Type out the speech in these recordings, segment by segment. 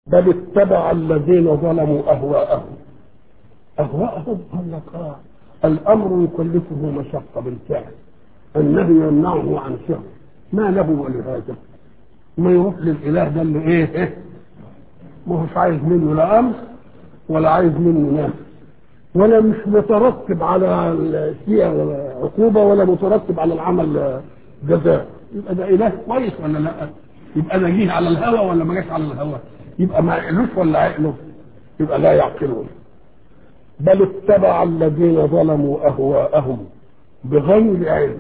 بل اتبع الذين ظلموا اهواءهم اهواءهم قال لك اه الامر يكلفه مشقه بالفعل النهي يمنعه عن فعل ما له ولهذا ما يروح للاله ده اللي ايه ايه ما هوش عايز منه لا امر ولا عايز منه نهي ولا مش مترتب على الشيء عقوبه ولا مترتب على العمل جزاء يبقى ده اله كويس ولا لا يبقى ده جه على الهوى ولا ما جاش على الهوى يبقى ما عقلوش ولا عقله يبقى لا يعقلون بل اتبع الذين ظلموا اهواءهم بغير علم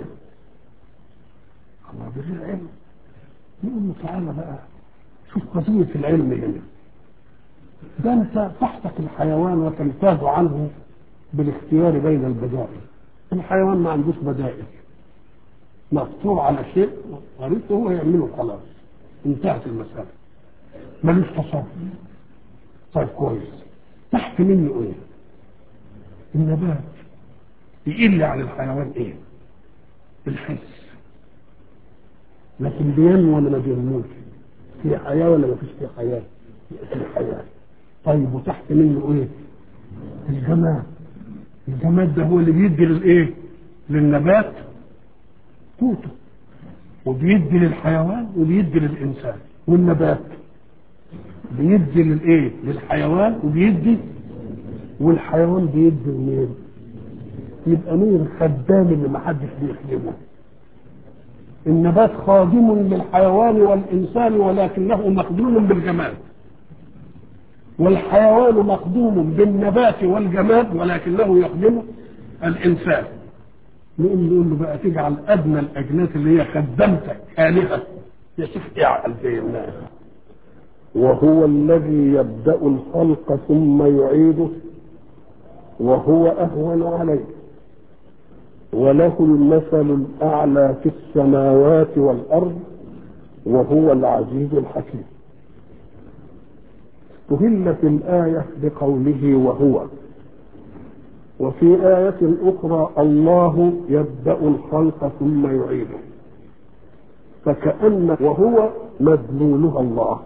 الله بغير علم يقول له تعالى بقى شوف قضية العلم هنا ده انت تحتك الحيوان وتمتاز عنه بالاختيار بين البدائل الحيوان ما عندوش بدائل مقطوع على شيء غريب هو يعمله خلاص انتهت المسألة ملوش تصرف طيب كويس تحت منه ايه النبات يقل عن الحيوان ايه الحس لكن بينمو ولا ما بينموش في حياة ولا ما فيش في حياة في حياة طيب وتحت منه ايه الجماد الجماد ده هو اللي بيدي للايه للنبات قوته وبيدي للحيوان وبيدي للانسان والنبات بيدي للايه للحيوان وبيدي والحيوان بيدي لمين يبقى مين الخدام اللي ما حدش بيخدمه النبات خادم للحيوان والانسان ولكنه مخدوم بالجماد والحيوان مخدوم بالنبات والجماد ولكنه يخدم الانسان نقول نقول له بقى تجعل ادنى الاجناس اللي هي خدمتك الهه يا شيخ اعقل زي الناس وهو الذي يبدا الخلق ثم يعيده وهو اهون عليه وله المثل الاعلى في السماوات والارض وهو العزيز الحكيم استهلت الايه بقوله وهو وفي آية أخرى الله يبدأ الخلق ثم يعيده فكأن وهو مدلولها الله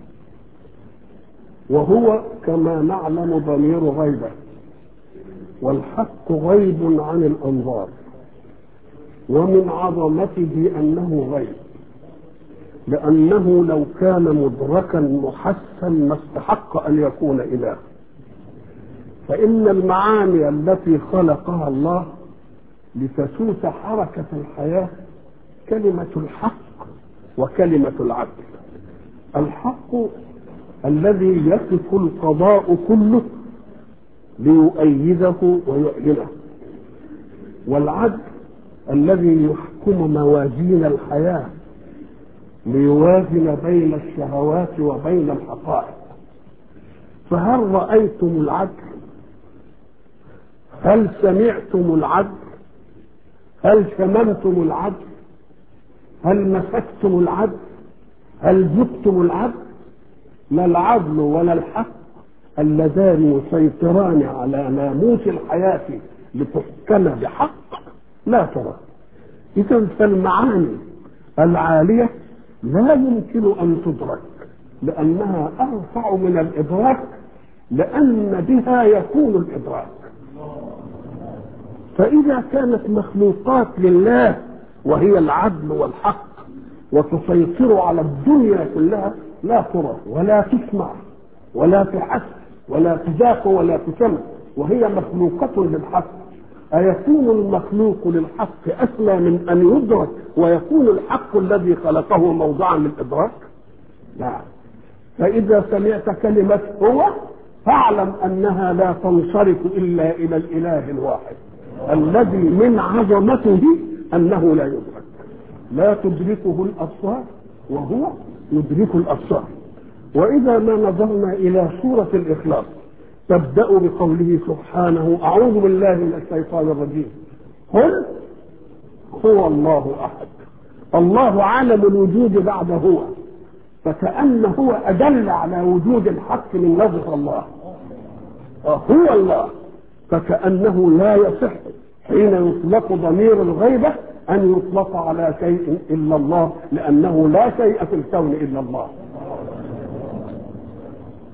وهو كما نعلم ضمير غيبة والحق غيب عن الأنظار ومن عظمته أنه غيب لأنه لو كان مدركا محسا ما استحق أن يكون إله فإن المعاني التي خلقها الله لتسوس حركة الحياة كلمة الحق وكلمة العدل الحق الذي يقف القضاء كله ليؤيده ويعلنه والعدل الذي يحكم موازين الحياة ليوازن بين الشهوات وبين الحقائق فهل رأيتم العدل هل سمعتم العدل هل شممتم العدل هل مسكتم العدل هل جبتم العدل لا العدل ولا الحق اللذان يسيطران على ناموس الحياة لتحكم بحق لا ترى إذا فالمعاني العالية لا يمكن أن تدرك لأنها أرفع من الإدراك لأن بها يكون الإدراك فإذا كانت مخلوقات لله وهي العدل والحق وتسيطر على الدنيا كلها لا ترى ولا تسمع ولا تحس ولا تذاق ولا تسمع وهي مخلوقة للحق أيكون المخلوق للحق أسمى من أن يدرك ويكون الحق الذي خلقه موضعا للإدراك؟ لا فإذا سمعت كلمة هو فاعلم أنها لا تنصرف إلا إلى الإله الواحد الذي من عظمته أنه لا يدرك لا تدركه الأبصار وهو يدرك الأبصار وإذا ما نظرنا إلى سورة الإخلاص تبدأ بقوله سبحانه أعوذ بالله من الشيطان الرجيم قل هو الله أحد الله عالم الوجود بعد هو فكأن هو أدل على وجود الحق من نظر الله هو الله فكأنه لا يصح حين يطلق ضمير الغيبة أن يطلق على شيء إلا الله لأنه لا شيء في الكون إلا الله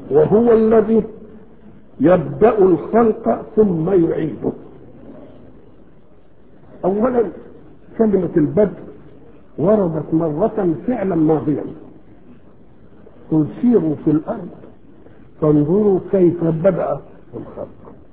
وهو الذي يبدأ الخلق ثم يعيده أولا كلمة البدء وردت مرة فعلا ماضيا قل سيروا في الأرض فانظروا كيف بدأ الخلق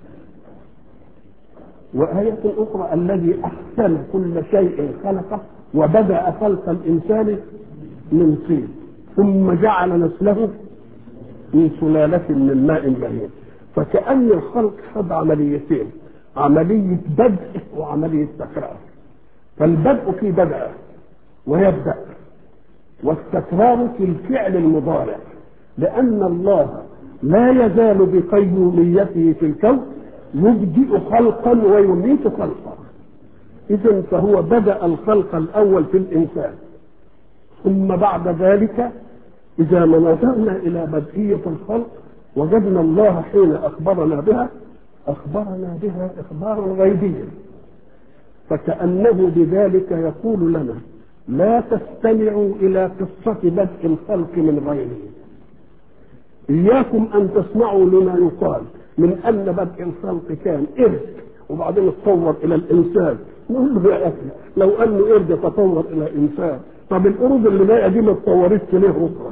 وآية أخرى الذي أحسن كل شيء خلقه وبدأ خلق الإنسان من طين ثم جعل نسله من سلالة من ماء مهين فكأن الخلق خد عمليتين عملية بدء وعملية تكرار فالبدء في بدأ ويبدأ والتكرار في الفعل المضارع لأن الله لا يزال بقيوميته في الكون يبدئ خلقا ويميت خلقا إذا فهو بدأ الخلق الأول في الإنسان ثم بعد ذلك إذا ما نظرنا إلى بدئية الخلق وجدنا الله حين أخبرنا بها أخبرنا بها إخبارا غيبيا فكأنه بذلك يقول لنا لا تستمعوا إلى قصة بدء الخلق من غيره إياكم أن تسمعوا لما يقال من أن بدء الخلق كان قرد وبعدين اتطور إلى الإنسان نقول له يا أخي لو أن قرد تطور إلى إنسان طب القرود اللي باقية دي ما اتطورتش ليه أخرى؟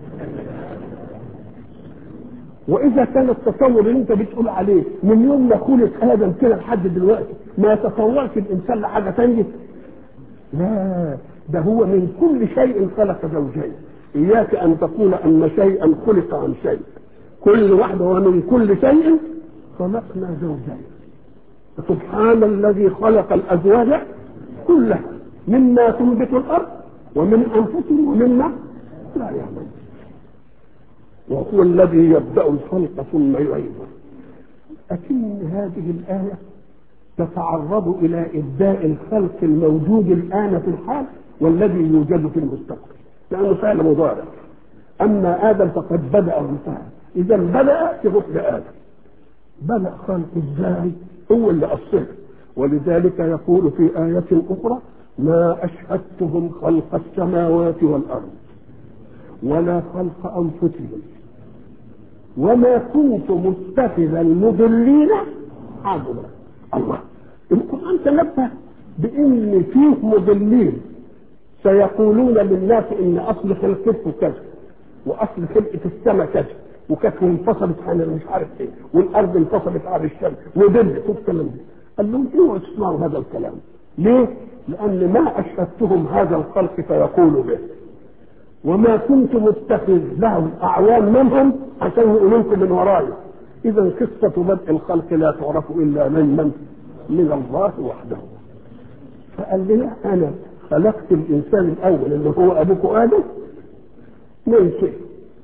واذا كان التطور اللي انت بتقول عليه من يوم ما خلق ادم كده لحد دلوقتي ما يتطورش الانسان لحاجه ثانيه لا ده هو من كل شيء خلق زوجين اياك ان تقول ان شيئا خلق عن شيء كل واحده ومن كل شيء خلقنا زوجين سبحان الذي خلق الازواج كلها مما تنبت الارض ومن انفسهم ومما لا يعلمون وهو الذي يبدأ الخلق ثم يعيده لكن هذه الآية تتعرض إلى إبداء الخلق الموجود الآن في الحال والذي يوجد في المستقبل لأنه فعل مضارع أما آدم فقد بدأ وانتهى إذا بدأ في حكم آدم بدأ خلق إزاي هو اللي أصله ولذلك يقول في آية أخرى ما أشهدتهم خلق السماوات والأرض ولا خلق أنفسهم وما كنت متخذ المضلين عضلا الله القرآن تنبه بأن فيه مضلين سيقولون للناس إن أصل خلقته كذا وأصل خلقة السماء كذا وكانت انفصلت عن مش عارف ايه والارض انفصلت عن الشمس ودل الكلام ده قال لهم اوعوا تسمعوا هذا الكلام ليه؟ لأن ما أشهدتهم هذا الخلق فيقولوا به وما كنت متخذ لهم اعوان منهم عشان يقولوا لكم من وراي اذا قصه بدء الخلق لا تعرف الا من من من الله وحده فقال لنا انا خلقت الانسان الاول اللي هو ابوكم ادم من شيء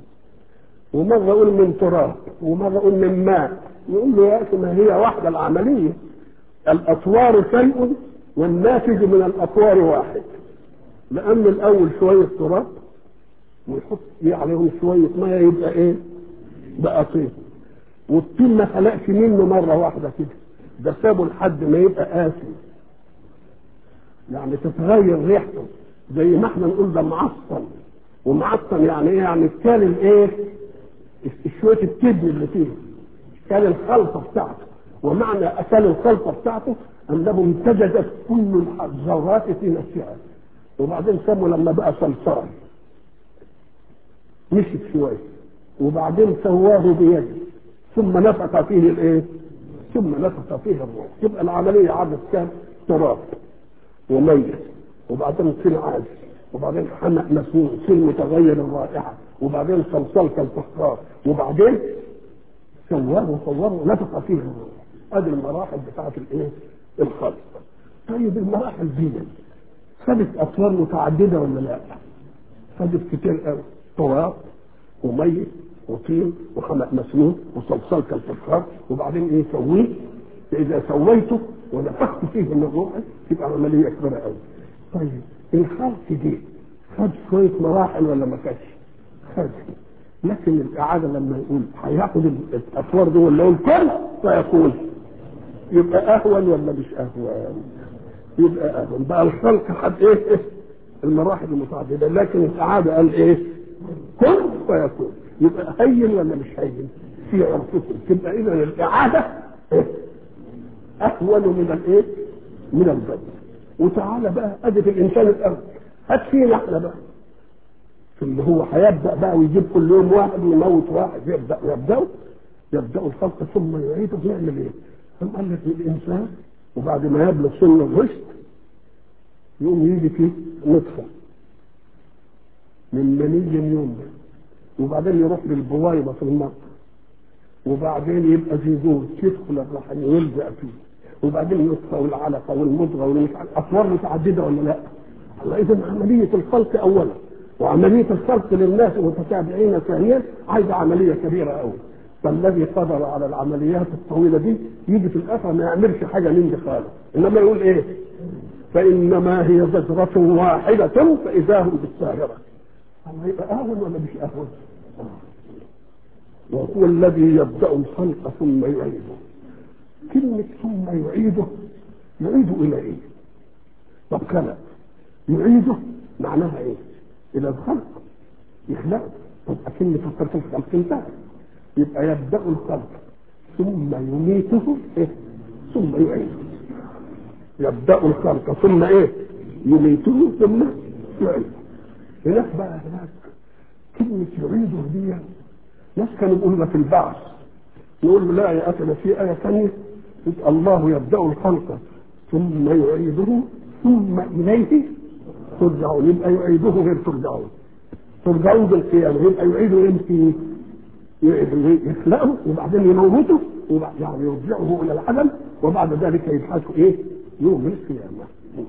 ومره اقول من تراب ومره اقول من ماء يقول له يا اخي ما هي واحده العمليه الاطوار شيء والناتج من الاطوار واحد لان الاول شويه تراب ويحط عليهم شوية مية يبقى ايه؟ بقى طين والطين ما خلقش منه مرة واحدة كده ده سابه لحد ما يبقى قاسي يعني تتغير ريحته زي ما احنا نقول ده معصن ومعصن يعني ايه؟ يعني كان الايه؟ شوية الكبن اللي فيه كان الخلطة بتاعته ومعنى أكل الخلطة بتاعته أنه امتزجت كل الذرات في نفسها وبعدين سموا لما بقى صلصال مشت شوية وبعدين سواه بيده ثم نفخ فيه الايه؟ ثم نفخ فيه الروح يبقى العملية عدد كام؟ تراب وميت وبعدين طين عادي وبعدين حمأ مسنون طين متغير الرائحة وبعدين صلصال كالفخار وبعدين سواه وصوره ونفخ فيه الروح ادي المراحل بتاعت الايه؟ الخلق طيب المراحل دي خدت اطوار متعدده ولا لا؟ خدت كتير قوي تراب وميت وطين وخمق مسنون وصلصال كالفخار وبعدين ايه سويه فاذا سويته ونفخت فيه من روحي تبقى عمليه كبيره قوي طيب الخلق دي خد شويه مراحل ولا ما خدش؟ خد لكن الاعاده لما يقول هياخد الاطوار دي ولا يقول كل فيقول يبقى اهون ولا مش اهون؟ يبقى اهون بقى الخلق خد ايه؟ المراحل المتعدده لكن الاعاده قال ايه؟ كن فيكون يبقى هين ولا مش هين في عرفكم تبقى اذا الاعاده إيه؟ اهون من الايه من البدء وتعالى بقى ادي في الانسان الاول هات فينا احنا بقى في اللي هو هيبدا بقى ويجيب كل يوم واحد ويموت واحد يبدا يبداوا يبداوا الخلق ثم يعيدوا يعمل ايه؟ ثم قال لك الانسان وبعد ما يبلغ سن الرشد يقوم يجي فيه نطفه من مني ينبع وبعدين يروح للبويضه في المرض وبعدين يبقى زيزوز يدخل الرحم ويلزق فيه وبعدين النطفه والعلقه والمضغه والمش عارف اطوار متعدده ولا لا؟ الله اذا عمليه الخلق اولا وعمليه الخلق للناس متتابعين ثانيا عايزه عمليه كبيره قوي فالذي قدر على العمليات الطويله دي يجي في الاخر ما يعملش حاجه من دي خالص انما يقول ايه؟ فانما هي زجره واحده فاذا هم بالساهره الله يبقى اهون ولا مش اهون؟ وهو الذي يبدا الخلق ثم يعيده كلمه ثم يعيده يعيد الى ايه؟ طب كلام يعيده معناها ايه؟ الى الخلق يخلقه طب كلمه فكرت الخلق انتهى يبقى يبدا الخلق ثم يميته إيه؟ ثم يعيده يبدا الخلق ثم ايه؟ يميته ثم يعيده هناك بقى هناك كلمه يعيده دي ناس كانوا يقولوا في البعث يقول له لا يا اخي في ايه ثانيه الله يبدا الخلق ثم يعيده ثم اليه ترجعون يبقى يعيده غير ترجعون ترجعون بالقيامه يبقى يعيده امتى؟ يخلقه وبعدين يموته وبعد يعني يرجعه الى العدم وبعد ذلك يبحثه ايه؟ يوم القيامه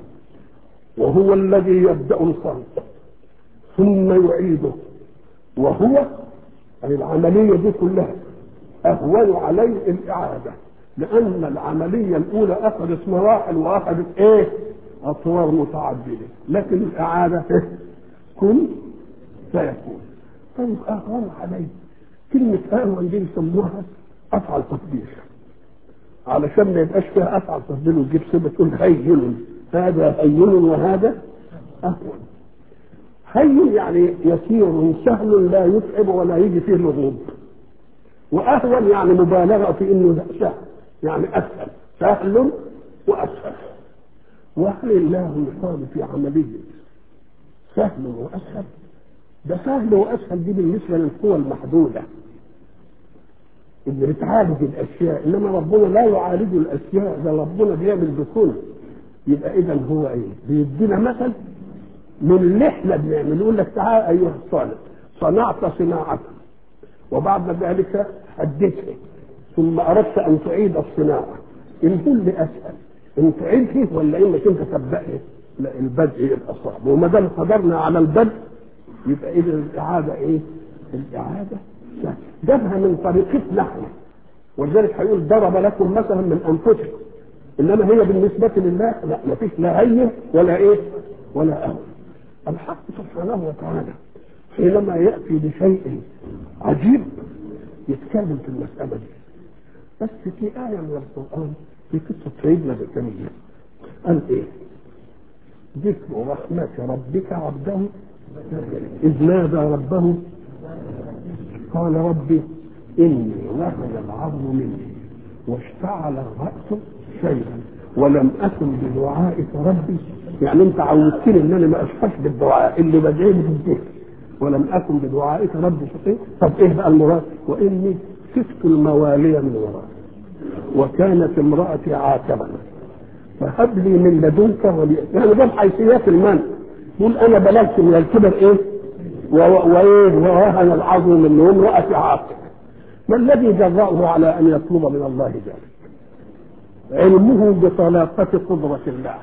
وهو الذي يبدا الخلق ثم يعيده وهو أي العملية دي كلها أهون عليه الإعادة لأن العملية الأولى أخذت مراحل وأخذت إيه؟ أطوار متعددة لكن الإعادة إيه؟ كن فيكون طيب أهون عليه كلمة أهون دي يسموها أفعل تفضيل علشان ما يبقاش فيها أفعل تفضيل وتجيب سبب تقول هين هذا هين وهذا أهون هين يعني يسير سهل لا يتعب ولا يجي فيه لغوب واهون يعني مبالغه في انه سهل يعني اسهل سهل واسهل وهل الله يقال في عمليه سهل واسهل ده سهل واسهل دي بالنسبه للقوى المحدوده اللي بتعالج الاشياء انما ربنا لا يعالج الاشياء ده ربنا بيعمل بكل يبقى اذا هو ايه بيدينا مثل من اللي احنا بنعمل يقول لك تعال ايها الطالب صنعت صناعه وبعد ذلك اديتها ثم اردت ان تعيد الصناعه ان كل اسهل ان تعيدها ولا انك انت تبدأها لا البدء يبقى صعب وما دام قدرنا على البدء يبقى اذا الاعاده ايه؟ الاعاده سهل جابها من طريقتنا احنا ولذلك هيقول ضرب لكم مثلا من انفسكم انما هي بالنسبه لله لا ما فيش لا هين ولا ايه؟ ولا اهون الحق سبحانه وتعالى حينما ياتي بشيء عجيب يتكلم في المساله دي بس في ايه من القران في قصه سيدنا زكريا قال ايه؟ ذكر رحمة ربك عبده إذ نادى ربه قال ربي إني وهن العظم مني واشتعل الرأس شيئا ولم أكن بدعائك ربي يعني أنت عودتني إن أنا ما أشفاش بالدعاء اللي بدعي في الذكر ولم أكن بدعائك ربي شقي طب إيه بقى المراد؟ وإني خفت الموالي من وراء وكانت امرأتي عاقبا فهب لي من لدنك وليا يعني ده حيثيات المنع يقول انا بلغت من الكبر ايه وايه ووهن العظم منه امرأتي عاقب ما الذي جرأه على ان يطلب من الله ذلك علمه بطلاقة قدرة الله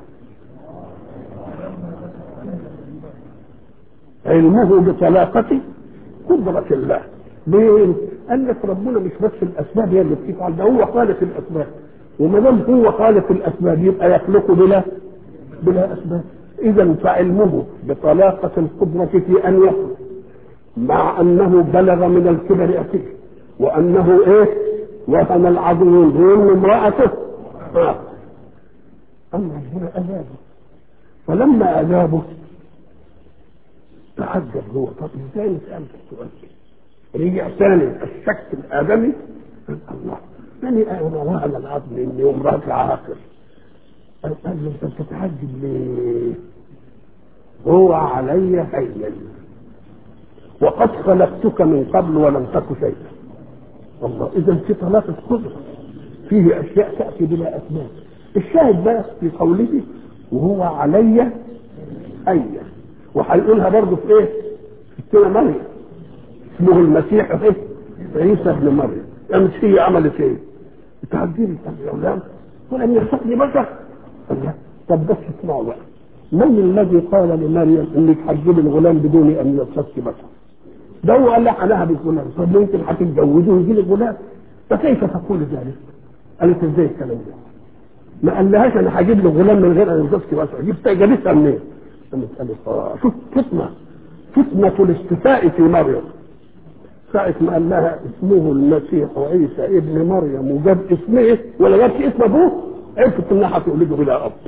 علمه بطلاقة قدرة الله ليه؟ قال لك ربنا مش بس الاسباب هي اللي بتفعل ده هو خالق الاسباب وما دام هو خالق الاسباب يبقى يخلق بلا بلا اسباب اذا فعلمه بطلاقه القدره في ان يخلق مع انه بلغ من الكبر اكيد وانه ايه وهن العظيم دون امراته آه. اما ربنا اجابه فلما اجابه تعجب هو طب ازاي نسالك السؤال رجع ثاني الشك الادمي الله من انا على العظم اني امراه عاقل قال له انت بتتعجب ليه؟ هو علي هين وقد خلقتك من قبل ولم تك شيئا الله اذا في طلاق القدره فيه اشياء تاتي بلا اسباب الشاهد بقى في قوله وهو علي اي وهيقولها برضه في ايه؟ في السنه مريم اسمه المسيح ايه؟ عيسى ابن مريم يعني مش هي عملت ايه؟ تعجبي يا اولاد ولم يخلقني بشر الله طب بس اسمعوا بقى من الذي قال لمريم انك هتجيب الغلام بدون ان يمسك بشر؟ ده هو قال لها عليها بالغلام طب ممكن هتتجوزه ويجي لك غلام فكيف تقول ذلك؟ قالت ازاي الكلام ده؟ ما قالهاش انا هجيب له غلام من غير ان يمسك بشر جبت جابتها منين؟ قامت قالت اه شوف فتنه فتنه الاستفاء في مريم ساعة ما قال لها اسمه المسيح عيسى ابن مريم وجاب اسمه ولا جابش اسم ابوه عرفت انها هتولده بلا اب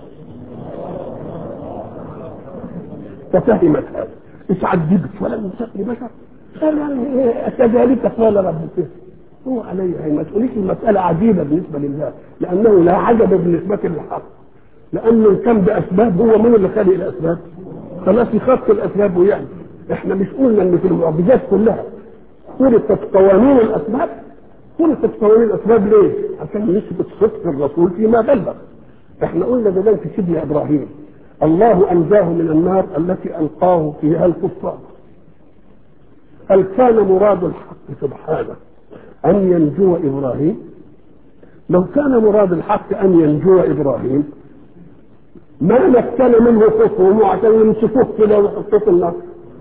ففهمت هذا اتعجبت ولم يمسكني بشر قال يعني كذلك قال ربك هو علي هي ما تقوليش المسألة عجيبة بالنسبة لله لأنه لا عجب بالنسبة للحق لأنه كان بأسباب هو من اللي خلق الأسباب خلاص يخف الأسباب ويعمل احنا مش قلنا ان في المعجزات كلها خلقت قوانين الاسباب خلقت قوانين الاسباب ليه؟ عشان نثبت صدق الرسول فيما بلغ احنا قلنا زمان في سيدنا ابراهيم الله انجاه من النار التي القاه فيها الكفار هل كان مراد الحق سبحانه ان ينجو ابراهيم لو كان مراد الحق ان ينجو ابراهيم ما مكن منه خصومه عشان يمسكوه كده ويحطوه في النار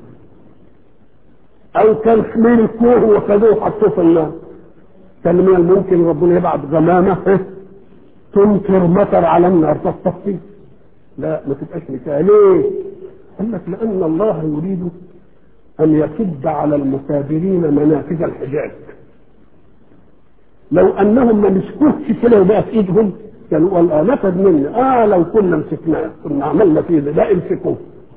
او كان حميل الكوه وخذوه وحطوه في النار كان من الممكن ربنا يبعت غمامه تمطر مطر على النار تصطفي لا ما تبقاش مثال ليه؟ قال لك لان الله يريد ان يكب على المكابرين منافذ الحجاب لو انهم ما مسكوش كده وبقى في ايدهم كانوا قال اه نفذ مني اه لو كنا مسكناه كنا عملنا فيه ده لا امسكوه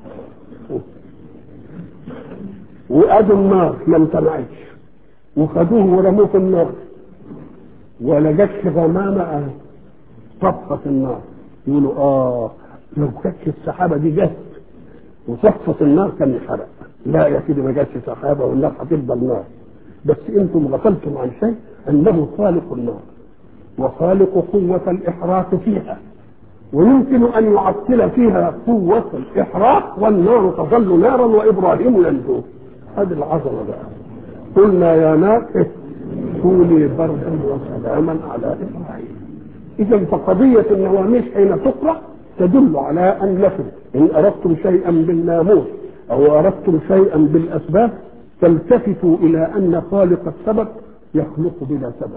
وادوا النار ما امتنعتش وخدوه ورموه في النار ولا جاتش غمامه طفت النار يقولوا اه لو كانتش السحابه دي جت وصفت النار كان يحرق لا يا سيدي ما جاتش سحابه والنار هتفضل نار بس انتم غفلتم عن شيء انه خالق النار وخالق قوة الإحراق فيها ويمكن أن يعطل فيها قوة الإحراق والنار تظل نارا وإبراهيم ينجو هذه العظمة بقى قلنا يا نار كوني بردا وسلاما على إبراهيم إذا فقضية النواميس حين تقرأ تدل على أنكم إن أردتم شيئا بالناموس أو أردتم شيئا بالأسباب فالتفتوا إلى أن خالق السبب يخلق بلا سبب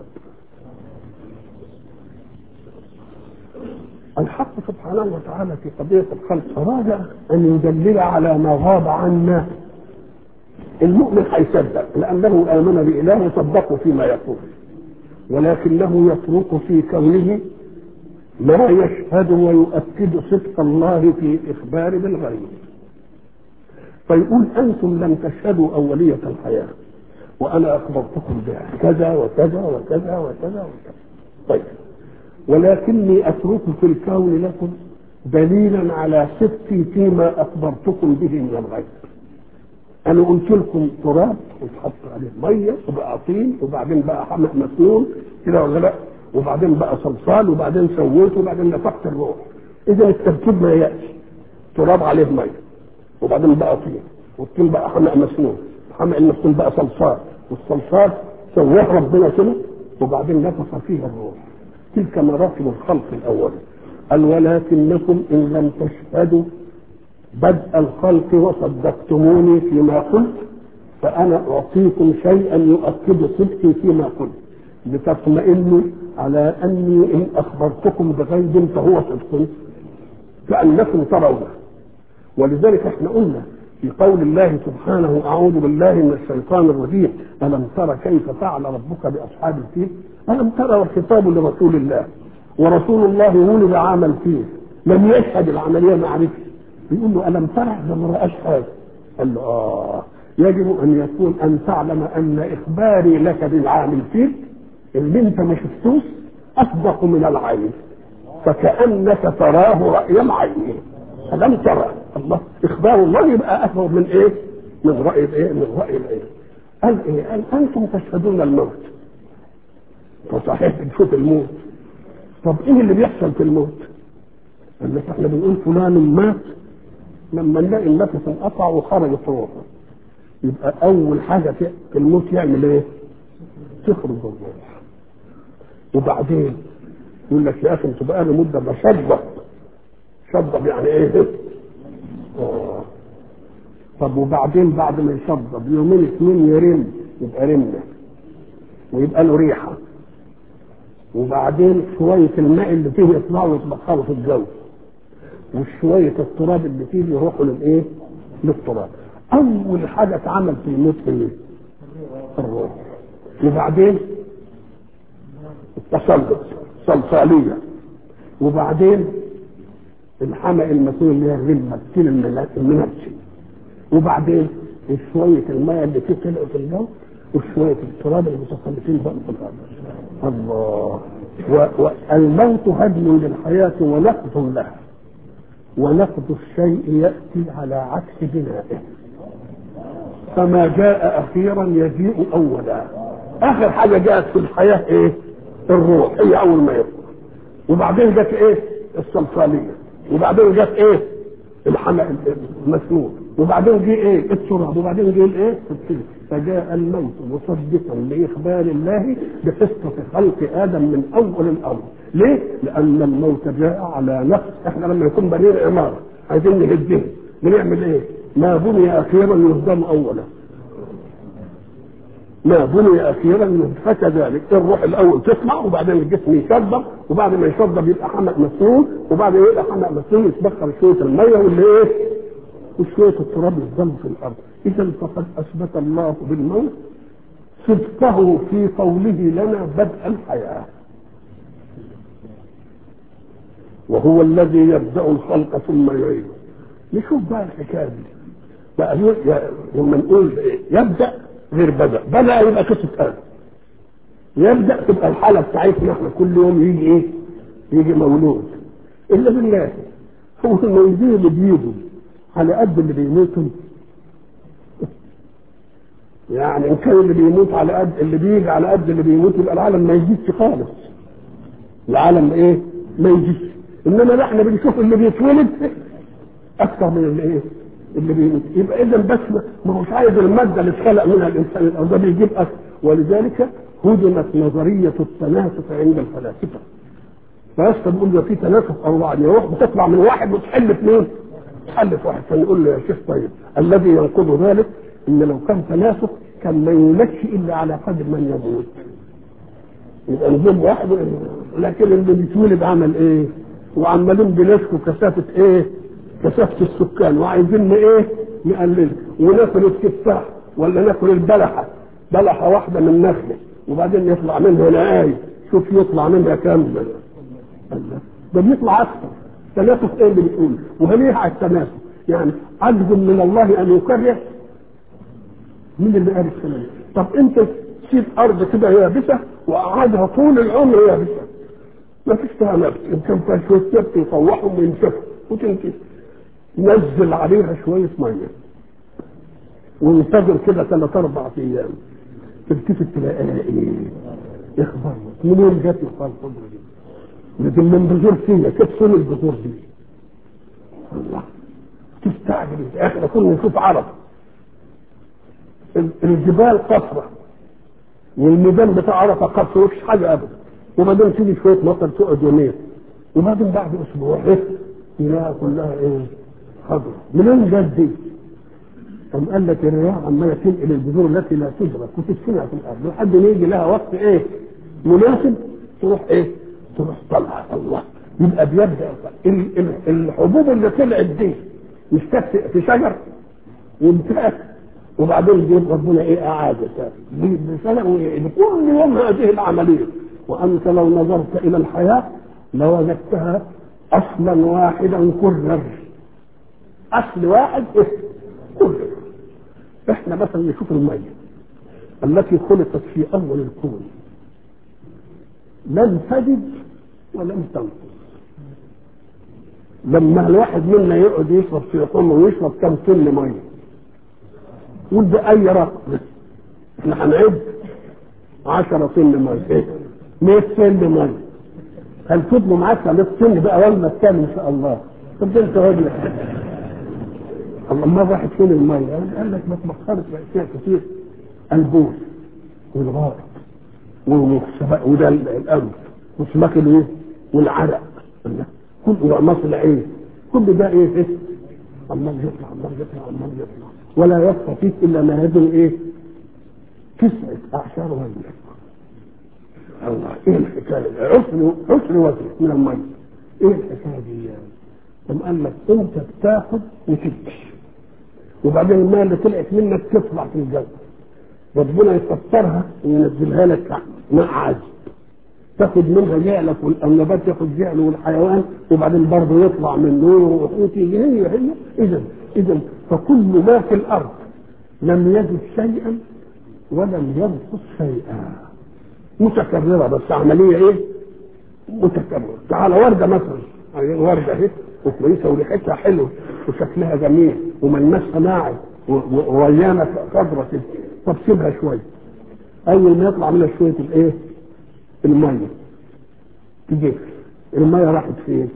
الحق سبحانه وتعالى في قضية الخلق أراد أن يدلل على ما غاب عنا المؤمن هيصدق لأنه آمن بإله وصدقه فيما يقول ولكنه يترك في كونه ما يشهد ويؤكد صدق الله في إخبار بالغيب فيقول أنتم لم تشهدوا أولية الحياة وأنا أخبرتكم بها كذا وكذا وكذا وكذا وكذا طيب ولكني أترك في الكون لكم دليلا على صدقي فيما أخبرتكم به من الغيب أنا قلت لكم تراب وتحط عليه مية وبقى طين وبعدين بقى حمأ مسنون كده ولا لا وبعدين بقى صلصال وبعدين سويته وبعدين نفخت الروح إذا التركيب ما يأتي تراب عليه مية وبعدين بقى طين والطين بقى حمأ مسنون حمأ المسنون بقى صلصال والصلصال سواه ربنا كده وبعدين نفخ فيه الروح تلك مراتب الخلق الاول قال ولكنكم ان لم تشهدوا بدء الخلق وصدقتموني فيما قلت فانا اعطيكم شيئا يؤكد صدقي فيما قلت لتطمئنوا على اني ان اخبرتكم بغيب فهو صدق كانكم ترونه ولذلك احنا قلنا في قول الله سبحانه اعوذ بالله من الشيطان الرجيم الم تر كيف فعل ربك باصحاب الفيل ألم ترى الخطاب لرسول الله ورسول الله ولد عام الفيل لم يشهد العملية ما عرفش بيقول له ألم ترى ده ما رأاش حاجة قال له آه يجب ان يكون ان تعلم ان اخباري لك بالعامل فيك اللي انت ما شفتوش اصدق من العين فكانك تراه راي العين فلم ترى الله اخبار الله يبقى اكبر من ايه؟ من راي الايه؟ من راي العين قال ايه؟ قال انتم تشهدون الموت فصحيح بنشوف الموت طب ايه اللي بيحصل في الموت؟ قال لك احنا بنقول فلان مات لما نلاقي النفس انقطع وخرجت روحه يبقى اول حاجه في الموت يعمل ايه؟ تخرج الروح وبعدين يقول لك يا اخي انت بقى لي مده بشضب شضب يعني ايه؟ آه. طب وبعدين بعد ما يشضب يومين اثنين يرم يبقى رمله ويبقى له ريحه وبعدين شويه الماء اللي فيه يطلعوا يتبخروا في الجو وشويه التراب اللي فيه يروحوا للايه؟ للتراب اول حاجه اتعمل في الموت ايه؟ الروح وبعدين التسلط صلصاليه وبعدين الحمأ المسؤول اللي هي الرمه كيل المنبسي وبعدين شويه الماء اللي فيه طلعوا في الجو وشويه التراب المتسلطين بقى في الارض الله والموت هدم للحياه ونقض لها ونقض الشيء ياتي على عكس بنائه فما جاء اخيرا يجيء اولا اخر حاجه جاءت في الحياه ايه الروح هي اول ما يطلع وبعدين جت ايه الصلصاليه وبعدين جت ايه الحمأ المسنون وبعدين جه ايه التراب وبعدين جه الايه فجاء الموت مصدقا لاخبار الله بقصه خلق ادم من اول الامر ليه؟ لان الموت جاء على نفس احنا لما يكون بنينا عماره عايزين نهدها بنعمل ايه؟ ما بني اخيرا يهدم اولا ما بني اخيرا فكذلك الروح الاول تطلع وبعدين الجسم يشرب وبعد ما يشرب يبقى حمأ مسنون وبعد ما يبقى حمأ مسنون يتبخر شويه الميه واللي ايه؟ وشويه التراب يفضل في الارض اذا فقد اثبت الله بالموت صدقه في قوله لنا بدء الحياه وهو الذي يبدا الخلق ثم يعيده نشوف بقى الحكايه دي بقى لما نقول يبدا غير بدا بدا يبقى قصه ادم يبدا تبقى الحاله بتاعتنا احنا كل يوم يجي ايه يجي مولود الا بالله هو المولودين اللي بيجوا على قد اللي بيموتوا يعني ان كان اللي بيموت على قد اللي بيجي على قد اللي بيموت يبقى العالم ما يجيش خالص العالم ايه ما يجيش انما لا احنا بنشوف اللي بيتولد اكثر من اللي ايه اللي بيموت يبقى اذا بس ما هوش عايز الماده اللي اتخلق منها الانسان الارض ده بيجيب اكثر ولذلك هدمت نظريه التناسق عند الفلاسفه فلاسفه بيقول ده في تناسق ارواح يعني روح بتطلع من واحد وتحل اثنين تحل في واحد فنقول له يا شيخ طيب الذي ينقض ذلك ان لو كان تناسق كان ما يولدش الا على قدر من يموت يبقى نجيب واحد لكن اللي بيتولد عمل ايه؟ وعمالين بنشكوا كثافه ايه؟ كثافه السكان وعايزين ايه؟ نقلل وناكل التفاح ولا ناكل البلحه بلحه واحده من نخله وبعدين يطلع منها نقاي شوف يطلع منها كام ده بيطلع اكثر تناسق ايه اللي بتقول وهل على التناسق يعني عجز من الله ان يكرر مين اللي قال الكلام طب انت تسيب ارض كده يابسه وقعدها طول العمر يابسه ما فيش فيها نفس ان كان فيها شويه نفس يطوحهم وينشفوا وتنتهي نزل عليها شويه ميه وانتظر كده ثلاث اربع ايام تلتفت تلاقيها ايه؟ اخبار منين جت يقال الخضره دي؟ لكن من بذور فيها كيف صون البذور دي؟ الله تستعجب يا اخي كنا نشوف عرب الجبال قصرة والميدان بتاع عرفة قصر مفيش حاجة أبدا وبعدين تيجي شوية مطر تقعد يومين وبعدين بعد أسبوع إيه تلاقيها كلها إيه خضرا منين جت دي؟ قام قال لك الرياح عمالة تنقل البذور التي لا تدرك وتدفنها في الأرض لحد ما يجي لها وقت إيه مناسب تروح إيه تروح طلعة الله يبقى بيبدأ الحبوب اللي طلعت دي مش في شجر وانتهت وبعدين يجيب ربنا ايه اعاده بسنه بكل يوم هذه العمليه وانت لو نظرت الى الحياه لوجدتها اصلا واحدا كرر اصل واحد إيه؟ كرر احنا مثلا نشوف الميه التي خلقت في اول الكون لم تجد ولم تنقص لما الواحد منا يقعد يشرب في حمى ويشرب كم طن ميه ودي اي رقم احنا هنعد 10 طن ميه ايه 100 طن ميه هل فضلوا معاك 100 طن بقى ولا الثاني ان شاء الله طب ده انت راجل الله ما راحت فين الميه قال لك ما تمخرت باشياء كتير البول والغائط والسباق وده الانف وسماك الايه والعرق كل مصل ايه كل ده ايه ايه عمال يطلع عمال يطلع عمال يطلع ولا يبقى فيه الا ما يدل ايه تسعة اعشار وزن الله ايه الحكايه عسر عسر وزن من الميه ايه الحكايه دي يعني ثم قال لك انت بتاخد وتمشي وبعدين الماء اللي طلعت منك تطلع في الجو ربنا يكسرها وينزلها لك تحت ماء عذب تاخد منها جعلك والنبات ياخد جعله والحيوان وبعدين برضه يطلع من نور وتيجي هي هي اذا اذا فكل ما في الارض لم يجد شيئا ولم ينقص شيئا متكرره بس عمليه ايه؟ متكرره تعال ورده مثلا ورده اهي وكويسه وريحتها حلوه وشكلها جميل وملمسها ناعم وريانه خضره كده طب سيبها شويه اول ما يطلع منها شويه الايه؟ الميه تجف الميه راحت فين؟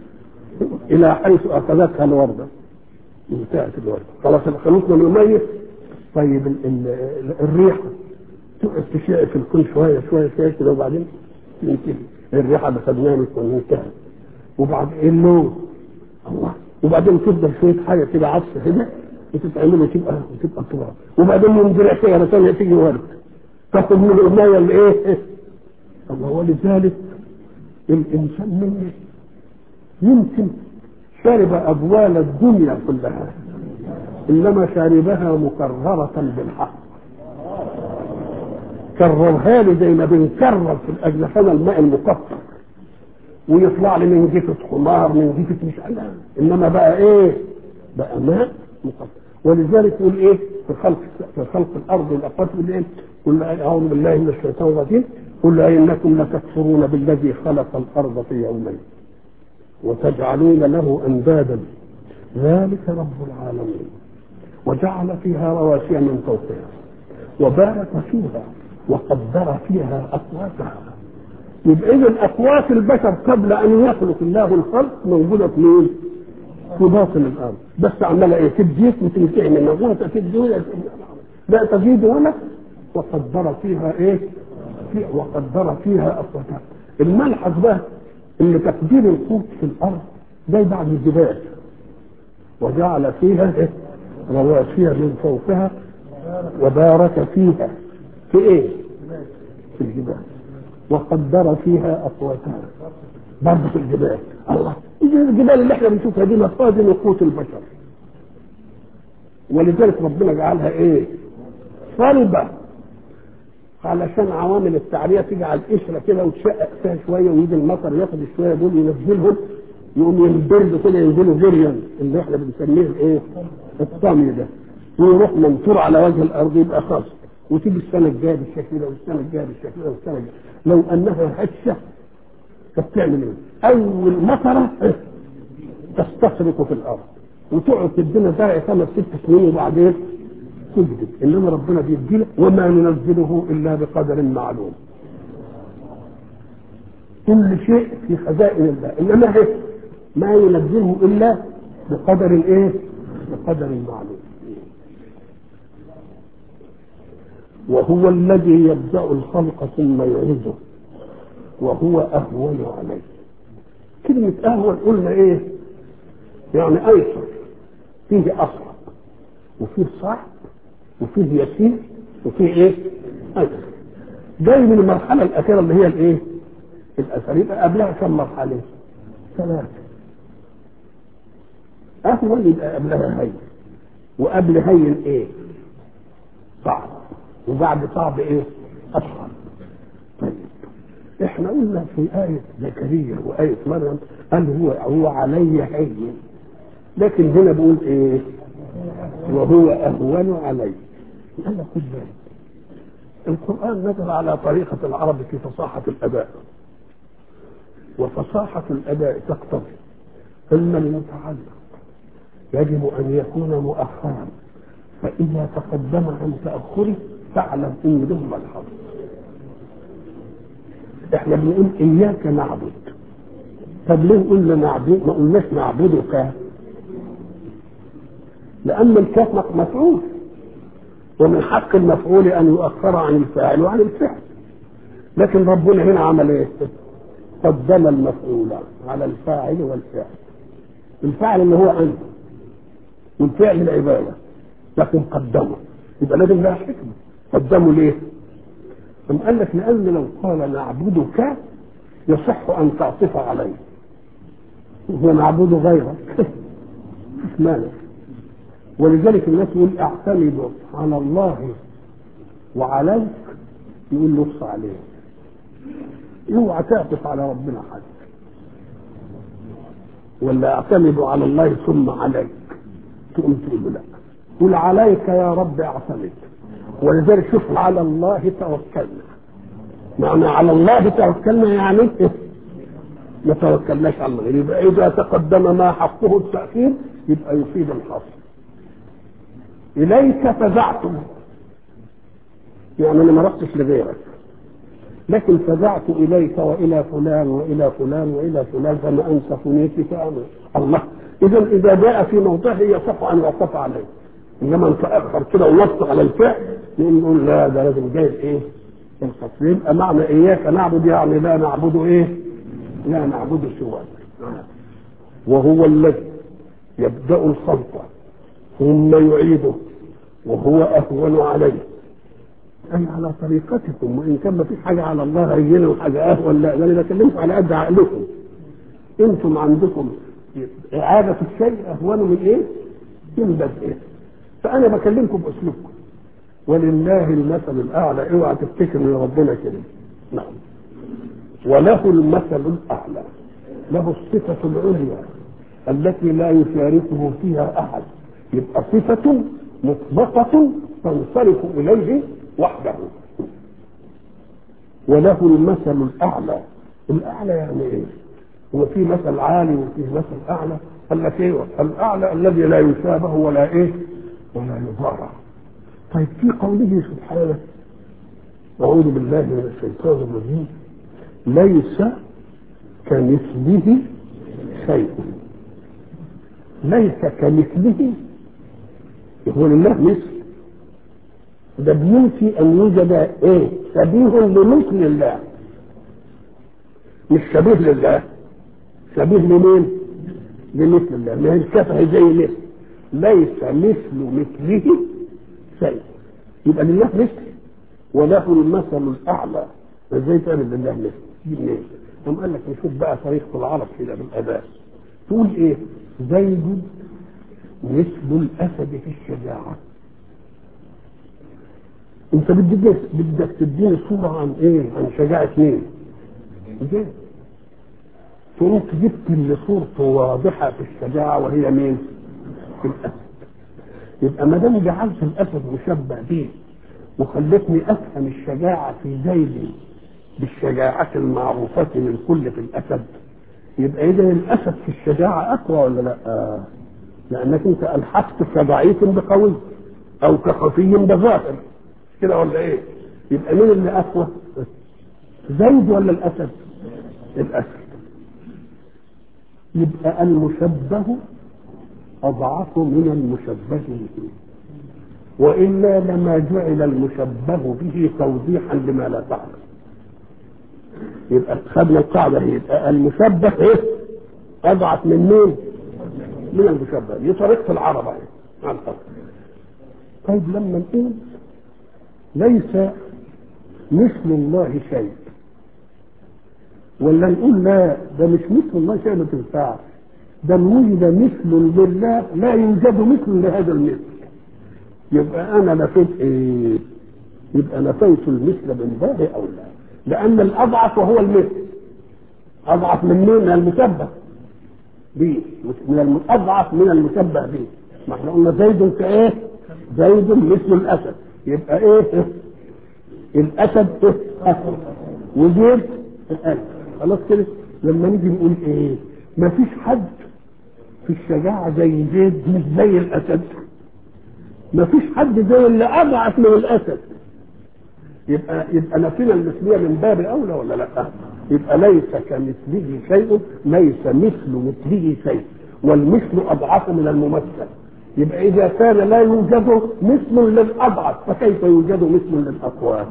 الى حيث اخذتها الورده انتهت الورده خلاص خلصنا من الميه طيب ال ال الريحه تقعد تشع في الكون شويه شويه شويه كده وبعدين ينتهي الريحه اللي خدناها من انتهت وبعدين اللون الله وبعدين تفضل شويه حاجه كده عطس كده وتتعمل وتبقى وتبقى تراب وبعدين ينزرع شجره ثانيه تيجي ورد تاخد من الميه اللي ايه الله ولذلك الانسان منه يمكن شرب ابوال الدنيا كلها انما شربها مكرره بالحق كررها لي زي ما بنكرر في الاجنحه الماء المكفر ويطلع لي من جفة حمار من جفة مش عارف انما بقى ايه بقى ماء مكفر ولذلك يقول ايه في خلق في خلق الارض والاقوات يقول ايه قل اعوذ بالله من الشيطان الرجيم قل انكم لتكفرون بالذي خلق الارض في يومين وتجعلون له اندادا ذلك رب العالمين وجعل فيها رواسي من فوقها وبارك فيها وقدر فيها اقواتها يبقى اذا اقوات البشر قبل ان يخلق الله الخلق موجوده في مين؟ في باطن الارض بس عماله ايه تديك وتنتهي منها وانت تدي لا تزيد ولا وقدر فيها ايه؟ في وقدر فيها اقواتها الملحظ بقى ان تقدير القوت في الارض جاي بعد الجبال وجعل فيها إيه؟ رواسي من فوقها وبارك فيها في ايه؟ في الجبال وقدر فيها اقواتها برضه في الجبال الله اذا الجبال اللي احنا بنشوفها دي مخازن قوت البشر ولذلك ربنا جعلها ايه؟ صلبه علشان عوامل التعريه تجعل قشره كده وتشقق فيها شويه ويجي المطر ياخد الشويه دول ينزلهم يقوم ينبرد كده ينزلوا جريا اللي احنا بنسميه الايه؟ الطمي ده ويروح منثور على وجه الارض يبقى خاص وتيجي السنه الجايه بالشكل ده والسنه الجايه بالشكل ده والسنه الجايه لو انها هشه كانت تعمل ايه؟ اول مطره تستخرق في الارض وتقعد تدينا زرع خمس ست سنين وبعدين تجدد انما ربنا بيدينا وما ننزله الا بقدر معلوم كل شيء في خزائن الله انما هي ما ينزله الا بقدر ايه؟ بقدر معلوم وهو الذي يبدا الخلق ثم يعيده وهو اهون عليه كلمه اهون قلنا ايه يعني ايسر فيه اصعب وفيه صعب وفيه يسير وفيه ايه ايسر جاي من المرحله الاخيره اللي هي الايه الاثر يبقى قبلها كم مرحله ثلاثه اهون يبقى قبلها هين وقبل هين ايه صعب وبعد صعب ايه اصعب طيب احنا قلنا في آية زكريا وآية مريم قال هو هو علي هين لكن هنا بيقول ايه وهو اهون عليه قال لك خد بالك القران نزل على طريقه العرب في فصاحه الاداء وفصاحه الاداء تقتضي ان المتعلق يجب ان يكون مؤخرا فاذا تقدم عن تاخره فاعلم ان له ملحظ احنا بنقول اياك نعبد طب ليه قلنا نعبد ما قلناش نعبدك لان الكاف مفعول ومن حق المفعول ان يؤخر عن الفاعل وعن الفعل لكن ربنا هنا عمل ايه قدم المفعول على الفاعل والفعل الفاعل اللي هو انت والفعل العباده لكن قدمه يبقى لازم لها حكمه قدمه ليه؟ ثم قال لك لان لو قال نعبدك يصح ان تعطف عليه ونعبد غيرك مش مانع ولذلك الناس يقول اعتمد على الله وعليك يقول نص عليه اوعى تعطف على ربنا حاجه ولا اعتمد على الله ثم عليك تقوم تقول له لا قل عليك يا رب اعتمد ولذلك شوف على الله توكلنا معنى على الله توكلنا يعني ما توكلناش على الغير يبقى اذا تقدم ما حقه التاخير يبقى يفيد الحصر اليك فزعت يعني انا ما رحتش لغيرك لكن فزعت اليك والى فلان والى فلان والى فلان فما انت فنيتي فانا الله اذا اذا جاء في موضعه يصح ان يعطف عليه انما انت اخر كده ونص على الفعل نقول لا ده لازم جايب ايه القصر يبقى معنى اياك نعبد يعني لا نعبد ايه لا نعبد سواك وهو الذي يبدا الخلق ثم يعيده وهو اهون عليه اي على طريقتكم وان كان ما فيش حاجه على الله هينه وحاجه اهون لا ده انا بكلمكم على قد عقلكم انتم عندكم اعاده الشيء اهون من ايه؟ من بدءه فانا بكلمكم باسلوبكم ولله المثل الاعلى اوعى تفتكر ان ربنا كده نعم وله المثل الاعلى له الصفه العليا التي لا يشاركه فيها احد يبقى صفه مطلقه تنصرف اليه وحده وله المثل الاعلى الاعلى يعني ايه هو في مثل عالي وفي مثل اعلى قال لك ايه الاعلى الذي لا يشابه ولا ايه ولا يضارع طيب في قوله سبحانه أعوذ بالله من الشيطان الرجيم ليس كمثله شيء ليس كمثله هو لله مثل ده بينفي أن يوجد إيه شبيه لمثل الله مش شبيه لله شبيه لمين؟ لمثل الله ما هي الشفه زي مثل ليس مثل مثله شيء يبقى لله مثل وله المثل الاعلى ازاي تعمل لله مثل دي منين؟ قام قال لك نشوف بقى طريقه العرب كده بالاداء تقول ايه؟ زيد مثل الاسد في الشجاعه انت بدك بدك تديني صوره عن ايه؟ عن شجاعه مين؟ زيد تقوم جبت اللي صورته واضحه في الشجاعه وهي مين؟ في الاسد يبقى ما دام جعلت الاسد مشبه به وخلتني افهم الشجاعه في زيد بالشجاعه المعروفه للكل في الاسد يبقى اذا الاسد في الشجاعه اقوى ولا لا؟ آه. لانك انت الحقت كضعيف بقوي او كخفي بظاهر كده ولا ايه؟ يبقى مين اللي اقوى؟ زيد ولا الاسد؟ الاسد يبقى المشبه أضعف من المشبه به وإلا لما جعل المشبه به توضيحا لما لا تعلم يبقى خدنا القاعدة هي يبقى المشبه إيه؟ أضعف من مين؟ من المشبه دي طريقة العرب يعني طيب لما نقول ليس مثل الله شيء ولا نقول لا ده مش مثل الله شيء ما تنفعش ده وجد مثل لله لا يوجد مثل لهذا المثل يبقى انا نفيت ايه يبقى نفيت المثل من باب اولى لان الاضعف وهو المثل اضعف من مين من المشبه به من اضعف من المشبه به ما احنا قلنا زيد كايه زيد مثل الاسد يبقى ايه الاسد إيه؟ اسد وزيد الاسد خلاص كده لما نيجي نقول ايه ما فيش حد في الشجاعة زي زيد مش زي الاسد ما فيش حد زي اللي اضعف من الاسد يبقى يبقى نفينا المثليه من باب اولى ولا لا؟ يبقى ليس كمثله شيء ليس مثل مثله شيء والمثل اضعف من الممثل يبقى اذا كان لا يوجد مثل للاضعف فكيف يوجد مثل للاقوى؟